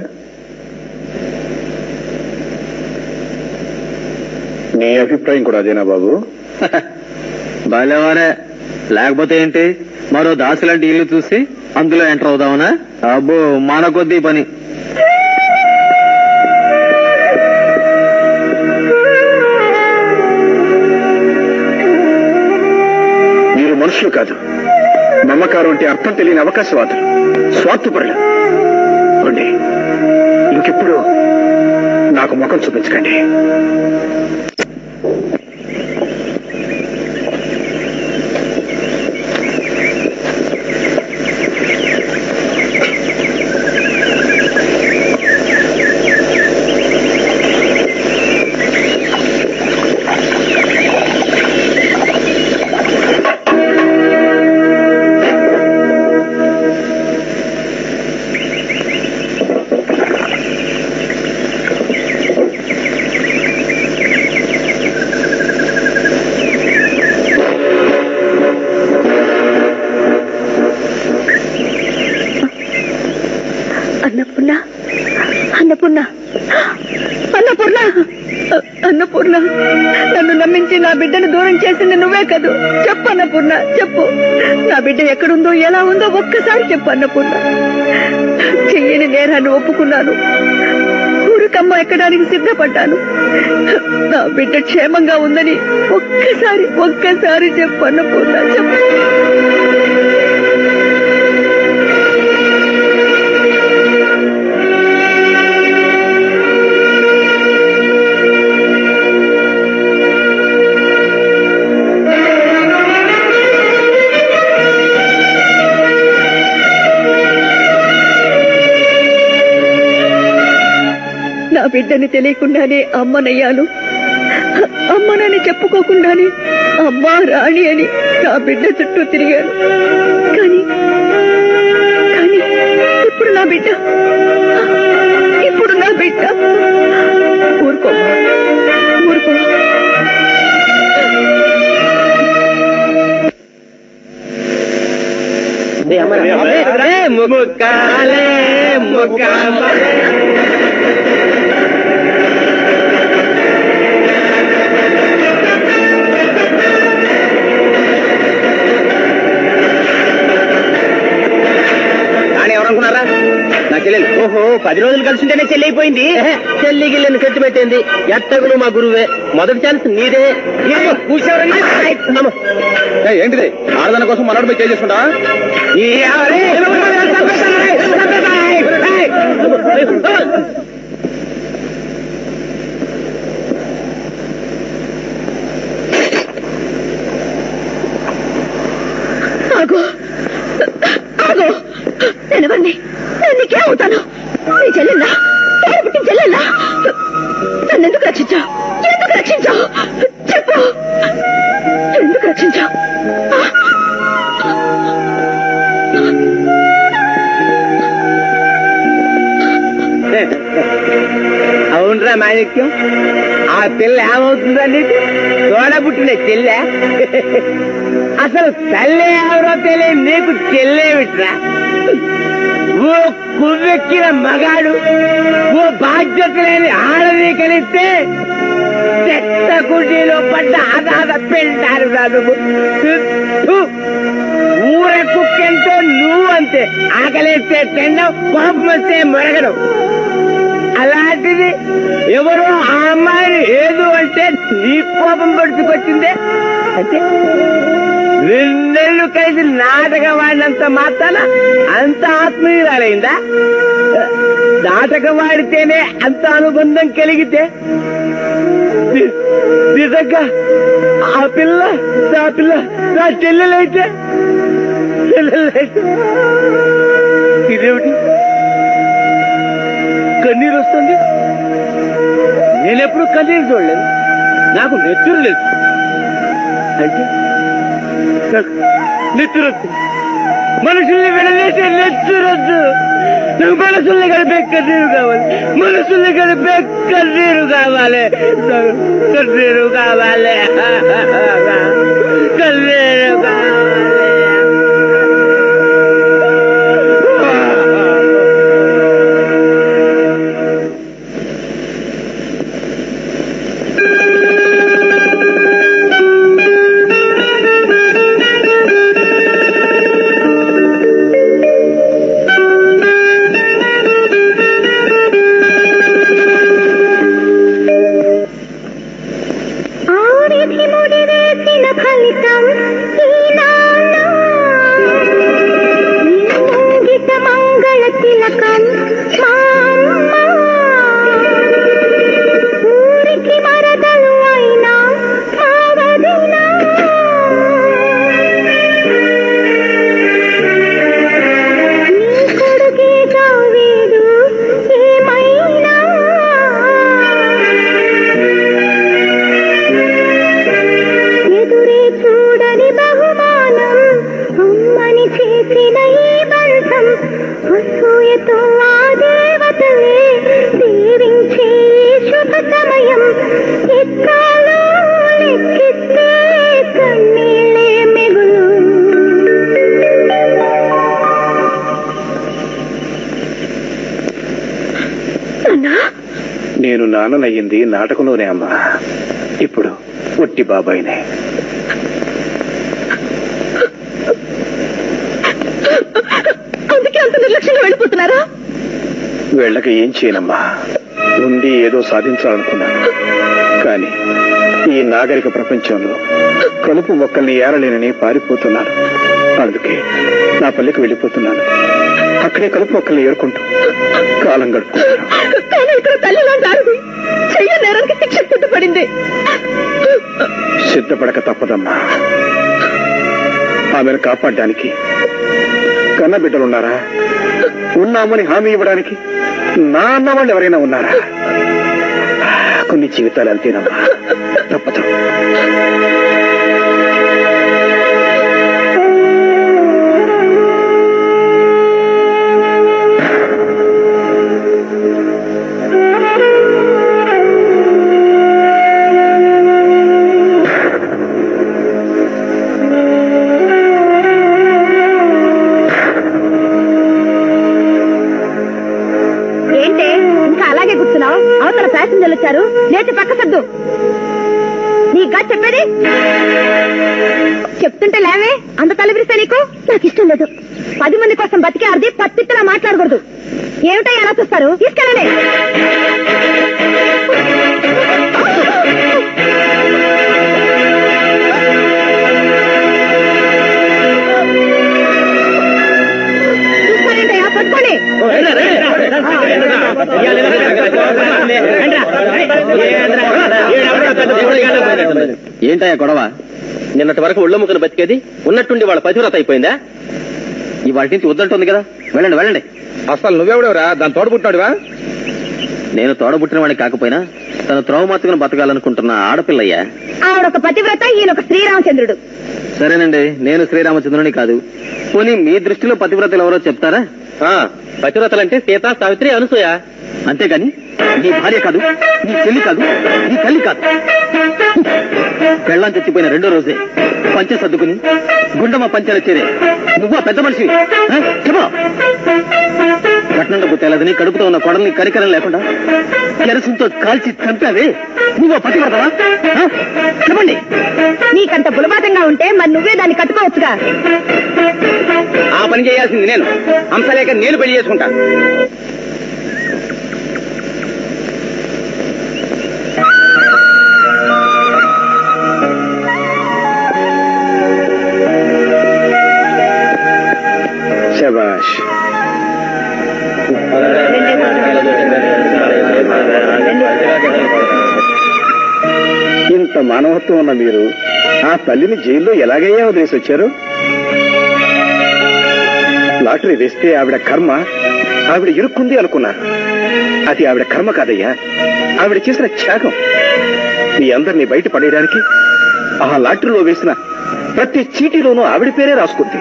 నీ అభిప్రాయం కూడా అదేనా బాబు బాలేవారే లేకపోతే ఏంటి మరో దాసి లాంటి ఇల్లు చూసి అందులో ఎంటర్ అవుదామనా అబ్బో మన కొద్దీ పని మీరు మనుషులు కాదు మమకారం అంటే అర్థం తెలియని అవకాశవాదులు స్వార్థపరులు అండి ఇంకెప్పుడు నాకు ముఖం చూపించకండి అన్నపూర్ణ అన్నపూర్ణ అన్నపూర్ణ నన్ను నమ్మించి నా బిడ్డను దూరం చేసింది నువ్వే కదూ చెప్పు అన్నపూర్ణ చెప్పు నా బిడ్డ ఎక్కడుందో ఎలా ఉందో ఒక్కసారి చెప్పు అన్నపూర్ణ చెయ్యని నేరాన్ని ఒప్పుకున్నాను ఊరికమ్మ ఎక్కడానికి సిద్ధపడ్డాను నా బిడ్డ క్షేమంగా ఉందని ఒక్కసారి ఒక్కసారి చెప్పు అన్నపూర్ణ చెప్పు నా బిడ్డని తెలియకుండానే అమ్మనయ్యాను అమ్మనని చెప్పుకోకుండానే అమ్మ రాణి అని నా బిడ్డ చుట్టూ తిరిగాను కానీ కానీ ఇప్పుడు నా బిడ్డ ఇప్పుడు నా బిడ్డ ఊరుకో ఊరుకో ముక్కాలే ముక్కాలే నాని ఎవరనుకున్నారా నా చెల్లెలు ఓహో పది రోజులు కలిసింటేనే చెల్లి అయిపోయింది చెల్లి గిల్లని ఖర్చు పెట్టింది ఎట్టగును మా గురువే మొదటి ఛాన్స్ నీదే అమ్మ. ఏయ్, ఏంటిది ఆడదాని కోసం మనోడు పోయి చేసుకుంటా ఆగు ఆగు నేనెవరిని నేను నీకేమవుతాను నీ చెల్లెల్లా పుట్టి చెల్లెల్లా నన్ను ఎందుకు రక్షించావు ఎందుకు రక్షించావు చెప్పు ఎందుకు రక్షించావు అవునరా మాణిక్యం ఆ పిల్ల ఏమవుతుందా నీకు తోడ పుట్టిన చెల్లె అసలు తల్లి ఎవరో తెలియదు నీకు చెల్లేమిట్రా ఓ కువ్వెక్కిన మగాడు ఓ బాధ్యత లేని ఆడది కలిస్తే చెత్త కుటీలో పడ్డ ఆదాద పెంటారు నువ్వు థు. ఊర కుక్కెంతో నువ్వు అంతే ఆకలిస్తే తినడం కోపం వస్తే మొరగడం అలాంటిది ఎవరో ఆ అమ్మాయిని ఏదో అంటే నీ కోపం పడుచుకొచ్చిందే అంటే రెండేళ్లు కలిసి నాటకం వాడినంత మాత్రాన అంత ఆత్మీయురాలైందా నాటకం వాడితేనే అంత అనుబంధం కలిగితే ని- నిజంగా ఆ పిల్ల నా పిల్ల నా చెల్లెలైతే చెల్లెలైతే ఇదేమిటి కన్నీరు వస్తుంది నేనెప్పుడు కన్నీరు చూడలేదు నాకు నెత్తురు లేదు అంటే నాకు నెత్తురొద్దు మనుషుల్ని విడలేసే నెత్తురొద్దు నాకు మనసుల్ని కలిపే కన్నీరు కావాలి మనసుల్ని కలిపే కన్నీరు కావాలి నాకు కన్నీరు కావాలి కన్నీరు కావాలి ఆవిధి ముడివేసిన ఫలితం ఈనాడు నింగిత మంగళ తిలకం మా అమ్మ ఊరికి మరదలు అయినా మా వదిన నీ కొడుకే కావేడు ఏమైనా ఎదురే చూడని బహుమానం అమ్మని చేసిన ఈ బంధం అసూయతో ఆ దేవతలే దీవించే ఈ శుభ సమయం ఎక్కాలో లెక్కిస్తే కన్నీళ్ళే మిగులు నాన్న నేను నాన్ననయ్యింది నాటకంలోనే అమ్మా ఇప్పుడు ఒట్టి బాబాయినే అందుకే అంత నిర్లక్ష్యంగా వెళ్ళిపోతున్నారా వెళ్ళక ఏం చేయనమ్మా ఉండి ఏదో సాధించాలనుకున్నాను కానీ ఈ నాగరిక ప్రపంచంలో కలుపు మొక్కల్ని ఏరలేనని పారిపోతున్నాను అందుకే నా పల్లెకి వెళ్ళిపోతున్నాను అక్కడే కలుపు మొక్కల్ని ఏరుకుంటూ కాలం గడుపుకుంటాను కానీ ఇక్కడ తల్లిలా జారుది చెయ్య నేరానికి శిక్ష చుట్టుపడింది సిద్ధపడక తప్పదమ్మా ఆమెను కాపాడడానికి కన్న బిడ్డలున్నారా ఉన్నామని హామీ ఇవ్వడానికి నా అన్న వాళ్ళు ఎవరైనా ఉన్నారా కొన్ని జీవితాలు అంతేనమ్మా తప్పదు ఏంటే ఇంకా అలాగే కూర్చున్నావు అవతల ప్యాసింజర్లు వచ్చారు లేచి పక్క సర్దు నీకా చెప్పేది చెప్తుంటే లేవే అంత తలపిరిస్తే నీకు నాకు ఇష్టం లేదు పది మంది కోసం బతికే అర్థి పత్తిత్తలా మాట్లాడకూడదు ఏమిటో ఎలా చూస్తారు తీసుకెళ్ళండి చూస్తారేంటయ్యా పట్టుకోండి ఏంటయ్యా గొడవ నిన్నటి వరకు ఒళ్ళో ముక్కను బతికేది ఉన్నట్టుండి వాళ్ళ పతివ్రత అయిపోయిందా ఇవాటి నుంచి వద్దంటుంది కదా వెళ్ళండి వెళ్ళండి అసలు నువ్వెవడెవరా దాని తోడుపుట్టినాడువా నేను తోడబుట్టిన వాడిని కాకపోయినా తన త్రోవమాతుకుని బతకాలనుకుంటున్న ఆడపిల్లయ్యా ఆవిడ ఒక పతివ్రత ఈయన ఒక శ్రీరామచంద్రుడు సరేనండి నేను శ్రీరామచంద్రుని కాదు పోనీ మీ దృష్టిలో పతివ్రతలు ఎవరో చెప్తారా పతివ్రతలంటే సీత సావిత్రి అనసూయ అంతేగాని నీ భార్య కాదు నీ చెల్లి కాదు నీ తల్లి కాదు పెళ్ళాం చచ్చిపోయిన రెండో రోజే పంచె సర్దుకుని గుండమ్మ పంచెల చేరే నువ్వా పెద్ద మనిషి చెప్పా కట్నం డబ్బు తెలదని కడుపుతో ఉన్న కొడల్ని కరికరం లేకుండా కెరసంతో కాల్చి చంపావే నువ్వు పతివ్రతవా ఆ? చెప్పండి నీకంత బులబాతంగా ఉంటే మరి నువ్వే దాన్ని కట్టుకోవచ్చుగా ఆ పని చేయాల్సింది నేను హంసలేక నేను పెళ్లి చేసుకుంటా శబాష్ ఇంత మానవత్వం ఉన్న మీరు ఆ తల్లిని జైల్లో ఎలాగయ్యా వదిలేసి వచ్చారు లాటరీ వేస్తే ఆవిడ కర్మ ఆవిడ ఇరుక్కుంది అనుకున్నారు అది ఆవిడ కర్మ కాదయ్యా ఆవిడ చేసిన త్యాగం మీ అందరినీ బయట పడేయడానికి ఆ లాటరీలో వేసిన ప్రతి చీటీలోనూ ఆవిడ పేరే రాసుకుంది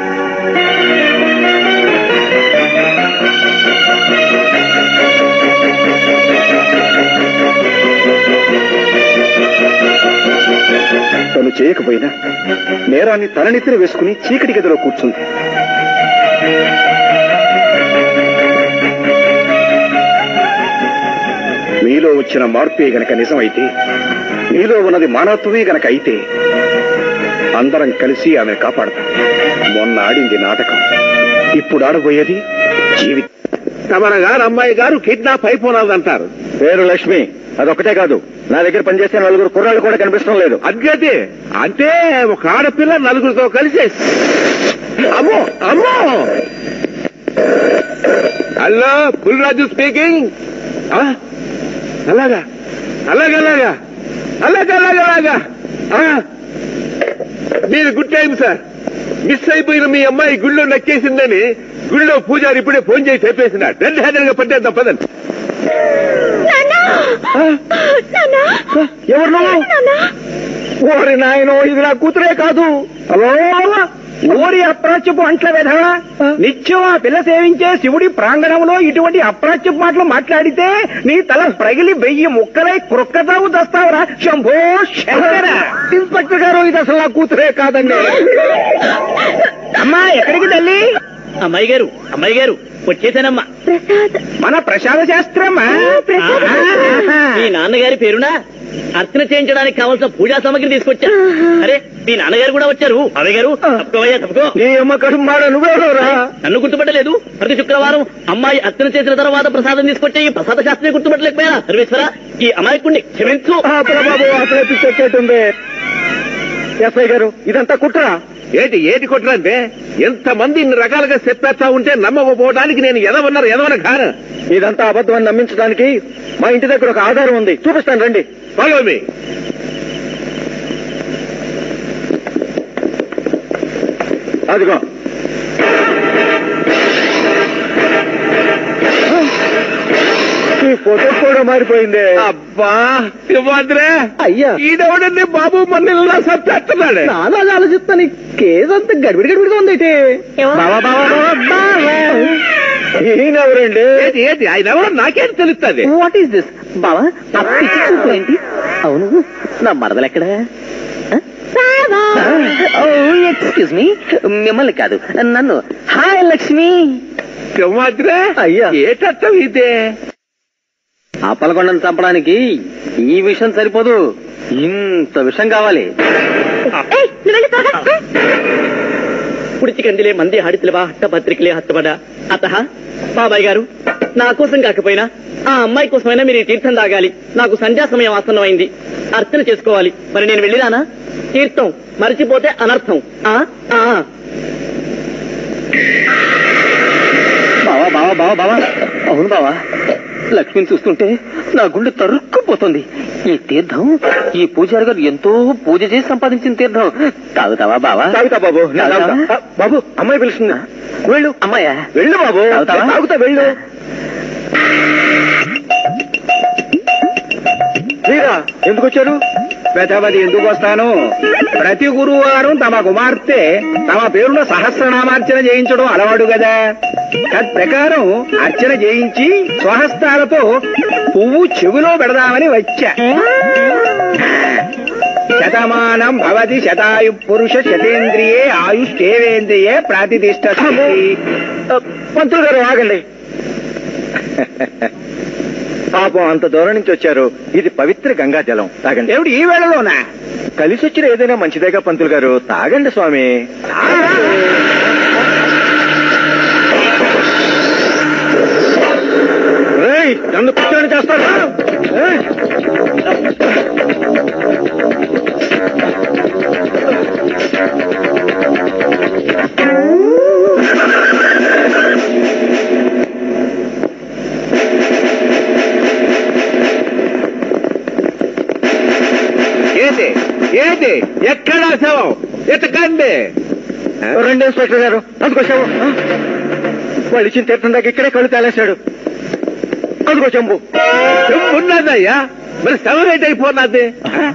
తను చేయకపోయినా నేరాన్ని తలనెత్తిన వేసుకుని చీకటి గదిలో కూర్చుంది మీలో వచ్చిన మార్పే గనక నిజమైతే మీలో ఉన్నది మానవత్వమే గనక అయితే అందరం కలిసి ఆమె కాపాడతాం మొన్న ఆడింది నాటకం ఇప్పుడు ఆడబోయేది జీవితం తమర గారు అమ్మాయి గారు కిడ్నాప్ అయిపోనాదంటారు పేరు లక్ష్మి అదొకటే కాదు నా దగ్గర పనిచేసే నలుగురు కుర్రాళ్ళు కూడా కనిపించడం లేదు అద్గతి అంటే ఒక ఆడపిల్ల నలుగురితో కలిసి అమ్మో అమ్మో హలో పుల్రాజు స్పీకింగ్ అలాగా అలాగా అలాగా అలాగా అలాగా అలాగా ఆ, మీరు గుడ్ టైం సార్ మిస్ అయిపోయిన మీ అమ్మాయి గుళ్ళో నక్కేసిందని గుళ్ళో పూజారి ఇప్పుడే ఫోన్ చేసి చెప్పేసినాడు రెడ్ హ్యాండెడ్ గా పట్టేద్దాం పదండి ఎవరు నువ్వు ఓరి నాయనో ఇది నా కూతురే కాదు హలో ఓరి అప్రాచ్యపు అంట్ల విధవా నిత్యం ఆ పిల్ల సేవించే శివుడి ప్రాంగణంలో ఇటువంటి అప్రాచ్యపు మాటలు మాట్లాడితే నీ తల ప్రగిలి వెయ్యి ముక్కలై కురక్కతావు దస్తావరా శంభో శంకర ఇన్స్పెక్టర్ గారు ఇది అసలు నా కూతురే కాదండి అమ్మా ఎక్కడికి తల్లి అమ్మాయి గారు అమ్మాయి గారు వచ్చేసానమ్మా ప్రసాద్ మన ప్రసాద శాస్త్రమ్మా ప్రసాద్ మీ నాన్నగారి పేరున అర్చన చేయించడానికి కావాల్సిన పూజా సామగ్రి తీసుకొచ్చా అరే మీ నాన్నగారు కూడా వచ్చారు అవయ్య గారు తప్పుకోవయ్యా తప్పుకో నీ అమ్మ కడుమాడ నువ్వెవరా నన్ను గుర్తుపట్టలేదు ప్రతి శుక్రవారం అమ్మాయి అర్చన చేసిన తర్వాత ప్రసాదం తీసుకొచ్చే ఈ ప్రసాద శాస్త్రి గుర్తుపట్టలేకపోయారా సర్వేశ్వర ఈ అమాయకుడిని క్షమించు బాబు అసలే పిచ్చెక్కేటుంది ఎస్ఐ గారు ఇదంతా కుట్రా ఏంటి ఏటి కొట్టరంటే ఎంత మంది ఇన్ని రకాలుగా చెప్పేస్తా ఉంటే నమ్మకపోవడానికి నేను ఎదవన్నారు ఎదవన కాను ఇదంతా అబద్ధం అని నమ్మించడానికి మా ఇంటి దగ్గర ఒక ఆధారం ఉంది చూపిస్తాను రండి ఫాలో మీ అదిగో ఈ ఫోటో కూడా మారిపోయింది అబ్బా సింహాద్రే అయ్యా ఈడెవడండి బాబు మన్నెల్లా సత్తేస్తున్నాడు నాలాగా ఆలోచిస్తాను కేసు అంతా గడిబిడి గడిబిడిగా ఉంది ఏంటి? బావా, బావా, బావా, బావా. ఈయనెవరండి ఏంటి ఏంటి ఆయన ఎవరో నాకేం తెలుస్తుంది వాట్ ఈస్ దిస్ బావా ఆ పిచ్చి చూపు ఏంటి అవును నా మరదలు ఎక్స్క్యూజ్ మీ మిమ్మల్ని కాదు నన్ను హాయ్ లక్ష్మి సింహాద్రే అయ్యా. ఏటట్టం ఇదే ఆపలకొండను చంపడానికి ఈ విషయం సరిపోదు ఇంత విషయం కావాలి ఏయ్, నువ్వు వెళ్ళి త్వరగా. పుడిచి కందిలే మంది హడితిలవా హట్ట పత్రికలే హత్తబడ అత బాబాయ్ గారు నా కోసం కాకపోయినా ఆ అమ్మాయి కోసమైనా మీరు ఈ తీర్థం తాగాలి నాకు సంధ్యా సమయం ఆసన్నమైంది అర్చన చేసుకోవాలి మరి నేను వెళ్ళిరానా తీర్థం మర్చిపోతే అనర్థం ఆ ఆ బావా బావా బావా బావా అవును బావా లక్ష్మిని చూస్తుంటే నా గుండె తరుక్కుపోతుంది ఈ తీర్థం ఈ పూజారి గారు ఎంతో పూజ చేసి సంపాదించిన తీర్థం తాగుతావా బావా తాగుతా బాబు నేను తాగుతావా? తాగుతా. ఆ, బాబు అమ్మాయి పిలుస్తుంది వెళ్ళు అమ్మాయా వెళ్ళు బాబు తాగుతావా? తాగుతా వెళ్ళు మీరా ఎందుకు వచ్చారు పెద్దవది ఎందుకు వస్తాను ప్రతి గురువారం తమ కుమార్తె తమ పేరున సహస్రనామార్చన చేయించడం అలవాడు కదా తద్ ప్రకారం అర్చన చేయించి స్వహస్తాలతో పువ్వు చెవిలో పెడదామని వచ్చా శతమానం భవతి శతాయు పురుష శతేంద్రియే ఆయుష్ేవేంద్రియే ప్రాతిష్ట పంతులు గారు ఆగండి పాపం అంత దూరం నుంచి వచ్చారు ఇది పవిత్ర గంగా జలం తాగండి ఏమిటి ఈ వేళలోనా కలిసి వచ్చిన ఏదైనా మంచిదేగా పంతులు గారు తాగండి స్వామి రేయ్, నన్ను కూర్చొని చేస్తారా ఏయ్. ఏంటి ఏంటి ఎక్కడా శవం ఎతకండి రెండు ఇన్స్పెక్టర్ గారు అందుకొచ్చావు వాళ్ళు ఇచ్చిన తీర్థం దాకా ఇక్కడే కళ్ళు తేలేశాడు అందుకో చెంబు ఉన్నదయ్యా మరి శవం ఏంటి అయిపోన్నది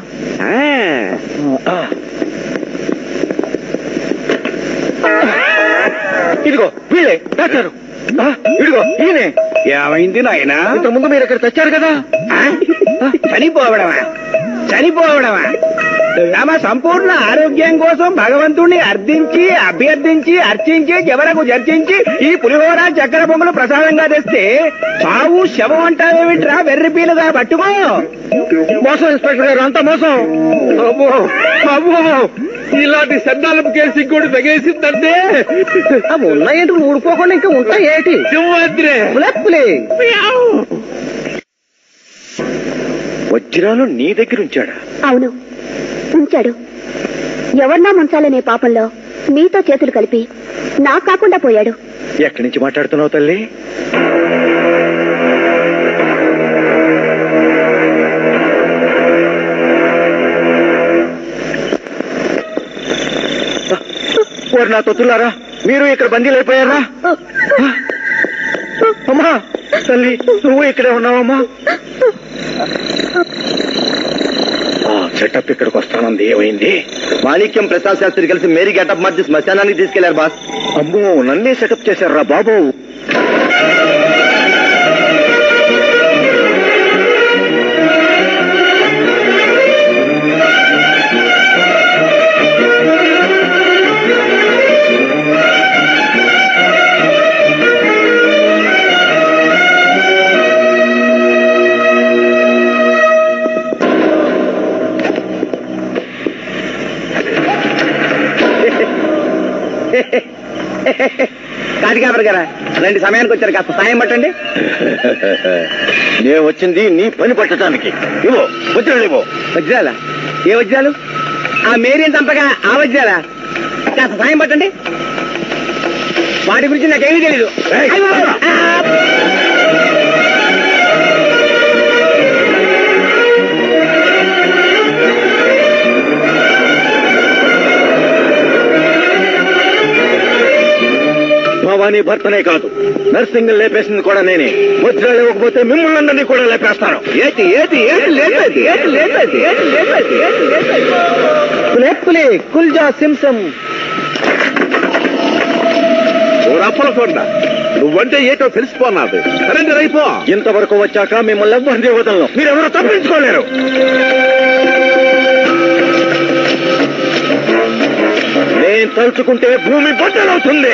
ఇదిగో వీళ్ళే దాచారు ఆ, ఇదిగో ఈయనే ఏమైంది నాయన ఇంత ముందు మీరు ఇక్కడ తెచ్చారు కదా చనిపోవడమా చనిపోవడమా తమ సంపూర్ణ ఆరోగ్యం కోసం భగవంతుణ్ణి అర్థించి అభ్యర్థించి అర్చించి ఎవరకు చర్చించి ఈ పులిహోర చక్కెర పొంగులు ప్రసాదంగా తెస్తే చావు శవం అంటావేమిట్రా వెర్రి పీలుగా పట్టుకో మోసం ఇన్స్పెక్టర్ గారు అంత మోసం అమ్మో అమ్మో ఇలాంటి సండాలం కేసు ఇంకోటి తగేసిందంటే ఉన్నాయేంటి ఊడిపోకుండా ఇంకా ఉంటాయి ఏంటి సింహాద్రే వజ్రాలు నీ దగ్గర ఉంచాడా అవును ఉంచాడు ఎవరినా ముంచాలనే పాపంలో మీతో చేతులు కలిపి నా కాకుండా పోయాడు ఎక్కడి నుంచి మాట్లాడుతున్నావు తల్లి ఓరి నా తొత్తులారా మీరు ఇక్కడ బందీలు అయిపోయారా అమ్మా తల్లి నువ్వు ఇక్కడే ఉన్నావమ్మా సెటప్ ఇక్కడికి వస్తానంది ఏమైంది మాణిక్యం ప్రసాద్ శాస్త్రి కలిసి మేరీ గెటప్ మార్చి శ్మశానానికి తీసుకెళ్లారు బాస్ అమ్మో నన్నే సెటప్ చేశారా బాబు కాటికాపరి గారా రెండు సమయానికి వచ్చారు కాస్త సాయం పట్టండి నేను వచ్చింది నీ పని పట్టడానికి ఇవో వచ్చిన ఇవో వజ్రాలా ఏ వజ్రాలు ఆ మేరీని చంపగా ఆ వజ్రాలా కాస్త సాయం పట్టండి వాటి గురించి నాకేమీ తెలీదు ఏయ్, అయ్యో, ఆగరా. ఆ, భవానీ భర్తనే కాదు నర్సింగ్ లేపేసింది కూడా నేనే వజ్రాలు ఇవ్వకపోతే మిమ్మల్ని అందరినీ కూడా లేపేస్తాను ఏటి ఏటి ఏటి లేపేది ఏటి లేపేది ఏటి లేపేది ఏటి లేపేది కులే కులే కుల్జా సింసం రప్పల చూడ నువ్వంటే ఏటో తెలిసిపోన్నావు సరెండర్ అయిపో ఇంతవరకు వచ్చాక మిమ్మల్ని ఎవ్వరిని వదలను మీరెవరూ తప్పించుకోలేరు నేను తలుచుకుంటే భూమి బద్దలవుతుంది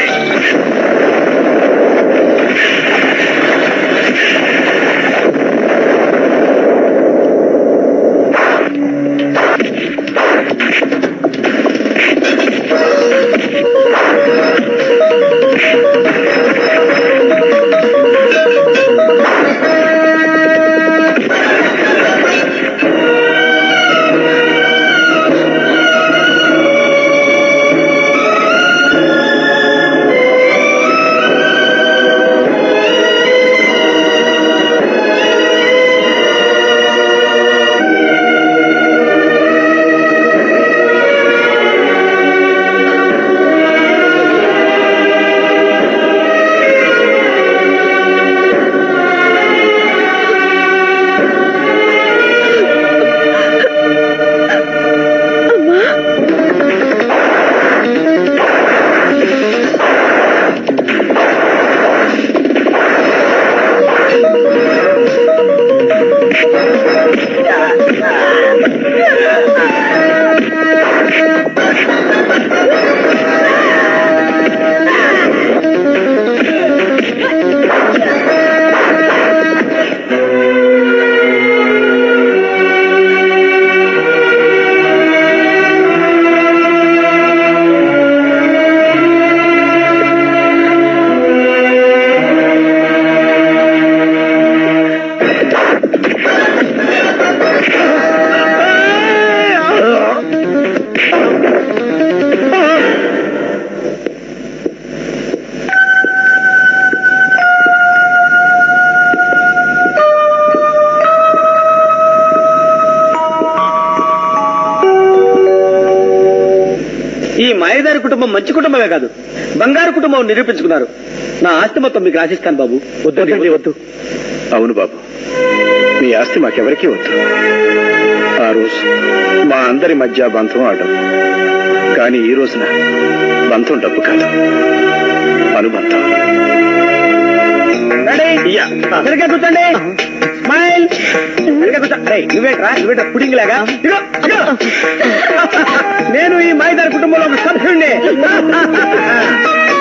ఈ మాయదారి కుటుంబం మంచి కుటుంబమే కాదు బంగారు కుటుంబం నిరూపించుకున్నారు నా ఆస్తి మొత్తం మీకు రాసిస్తాను బాబు వద్దు వద్దు అవును బాబు మీ ఆస్తి మాకెవరికీ వద్దు ఆ రోజు మా అందరి మధ్య బంధం ఆడం కానీ ఈ రోజున బంధం డబ్బు కాదు అనుబంధం యా. సరిగ్గా కూర్చోండి స్మైల్ సరిగ్గా కూర్చో రేయ్, నువ్వేట్రా నువ్వేట్రా పుడింగ్ లాగా ఇదిగో, ఇదిగో. నేను ఈ మాయదారి కుటుంబంలో ఒక సభ్యుడిని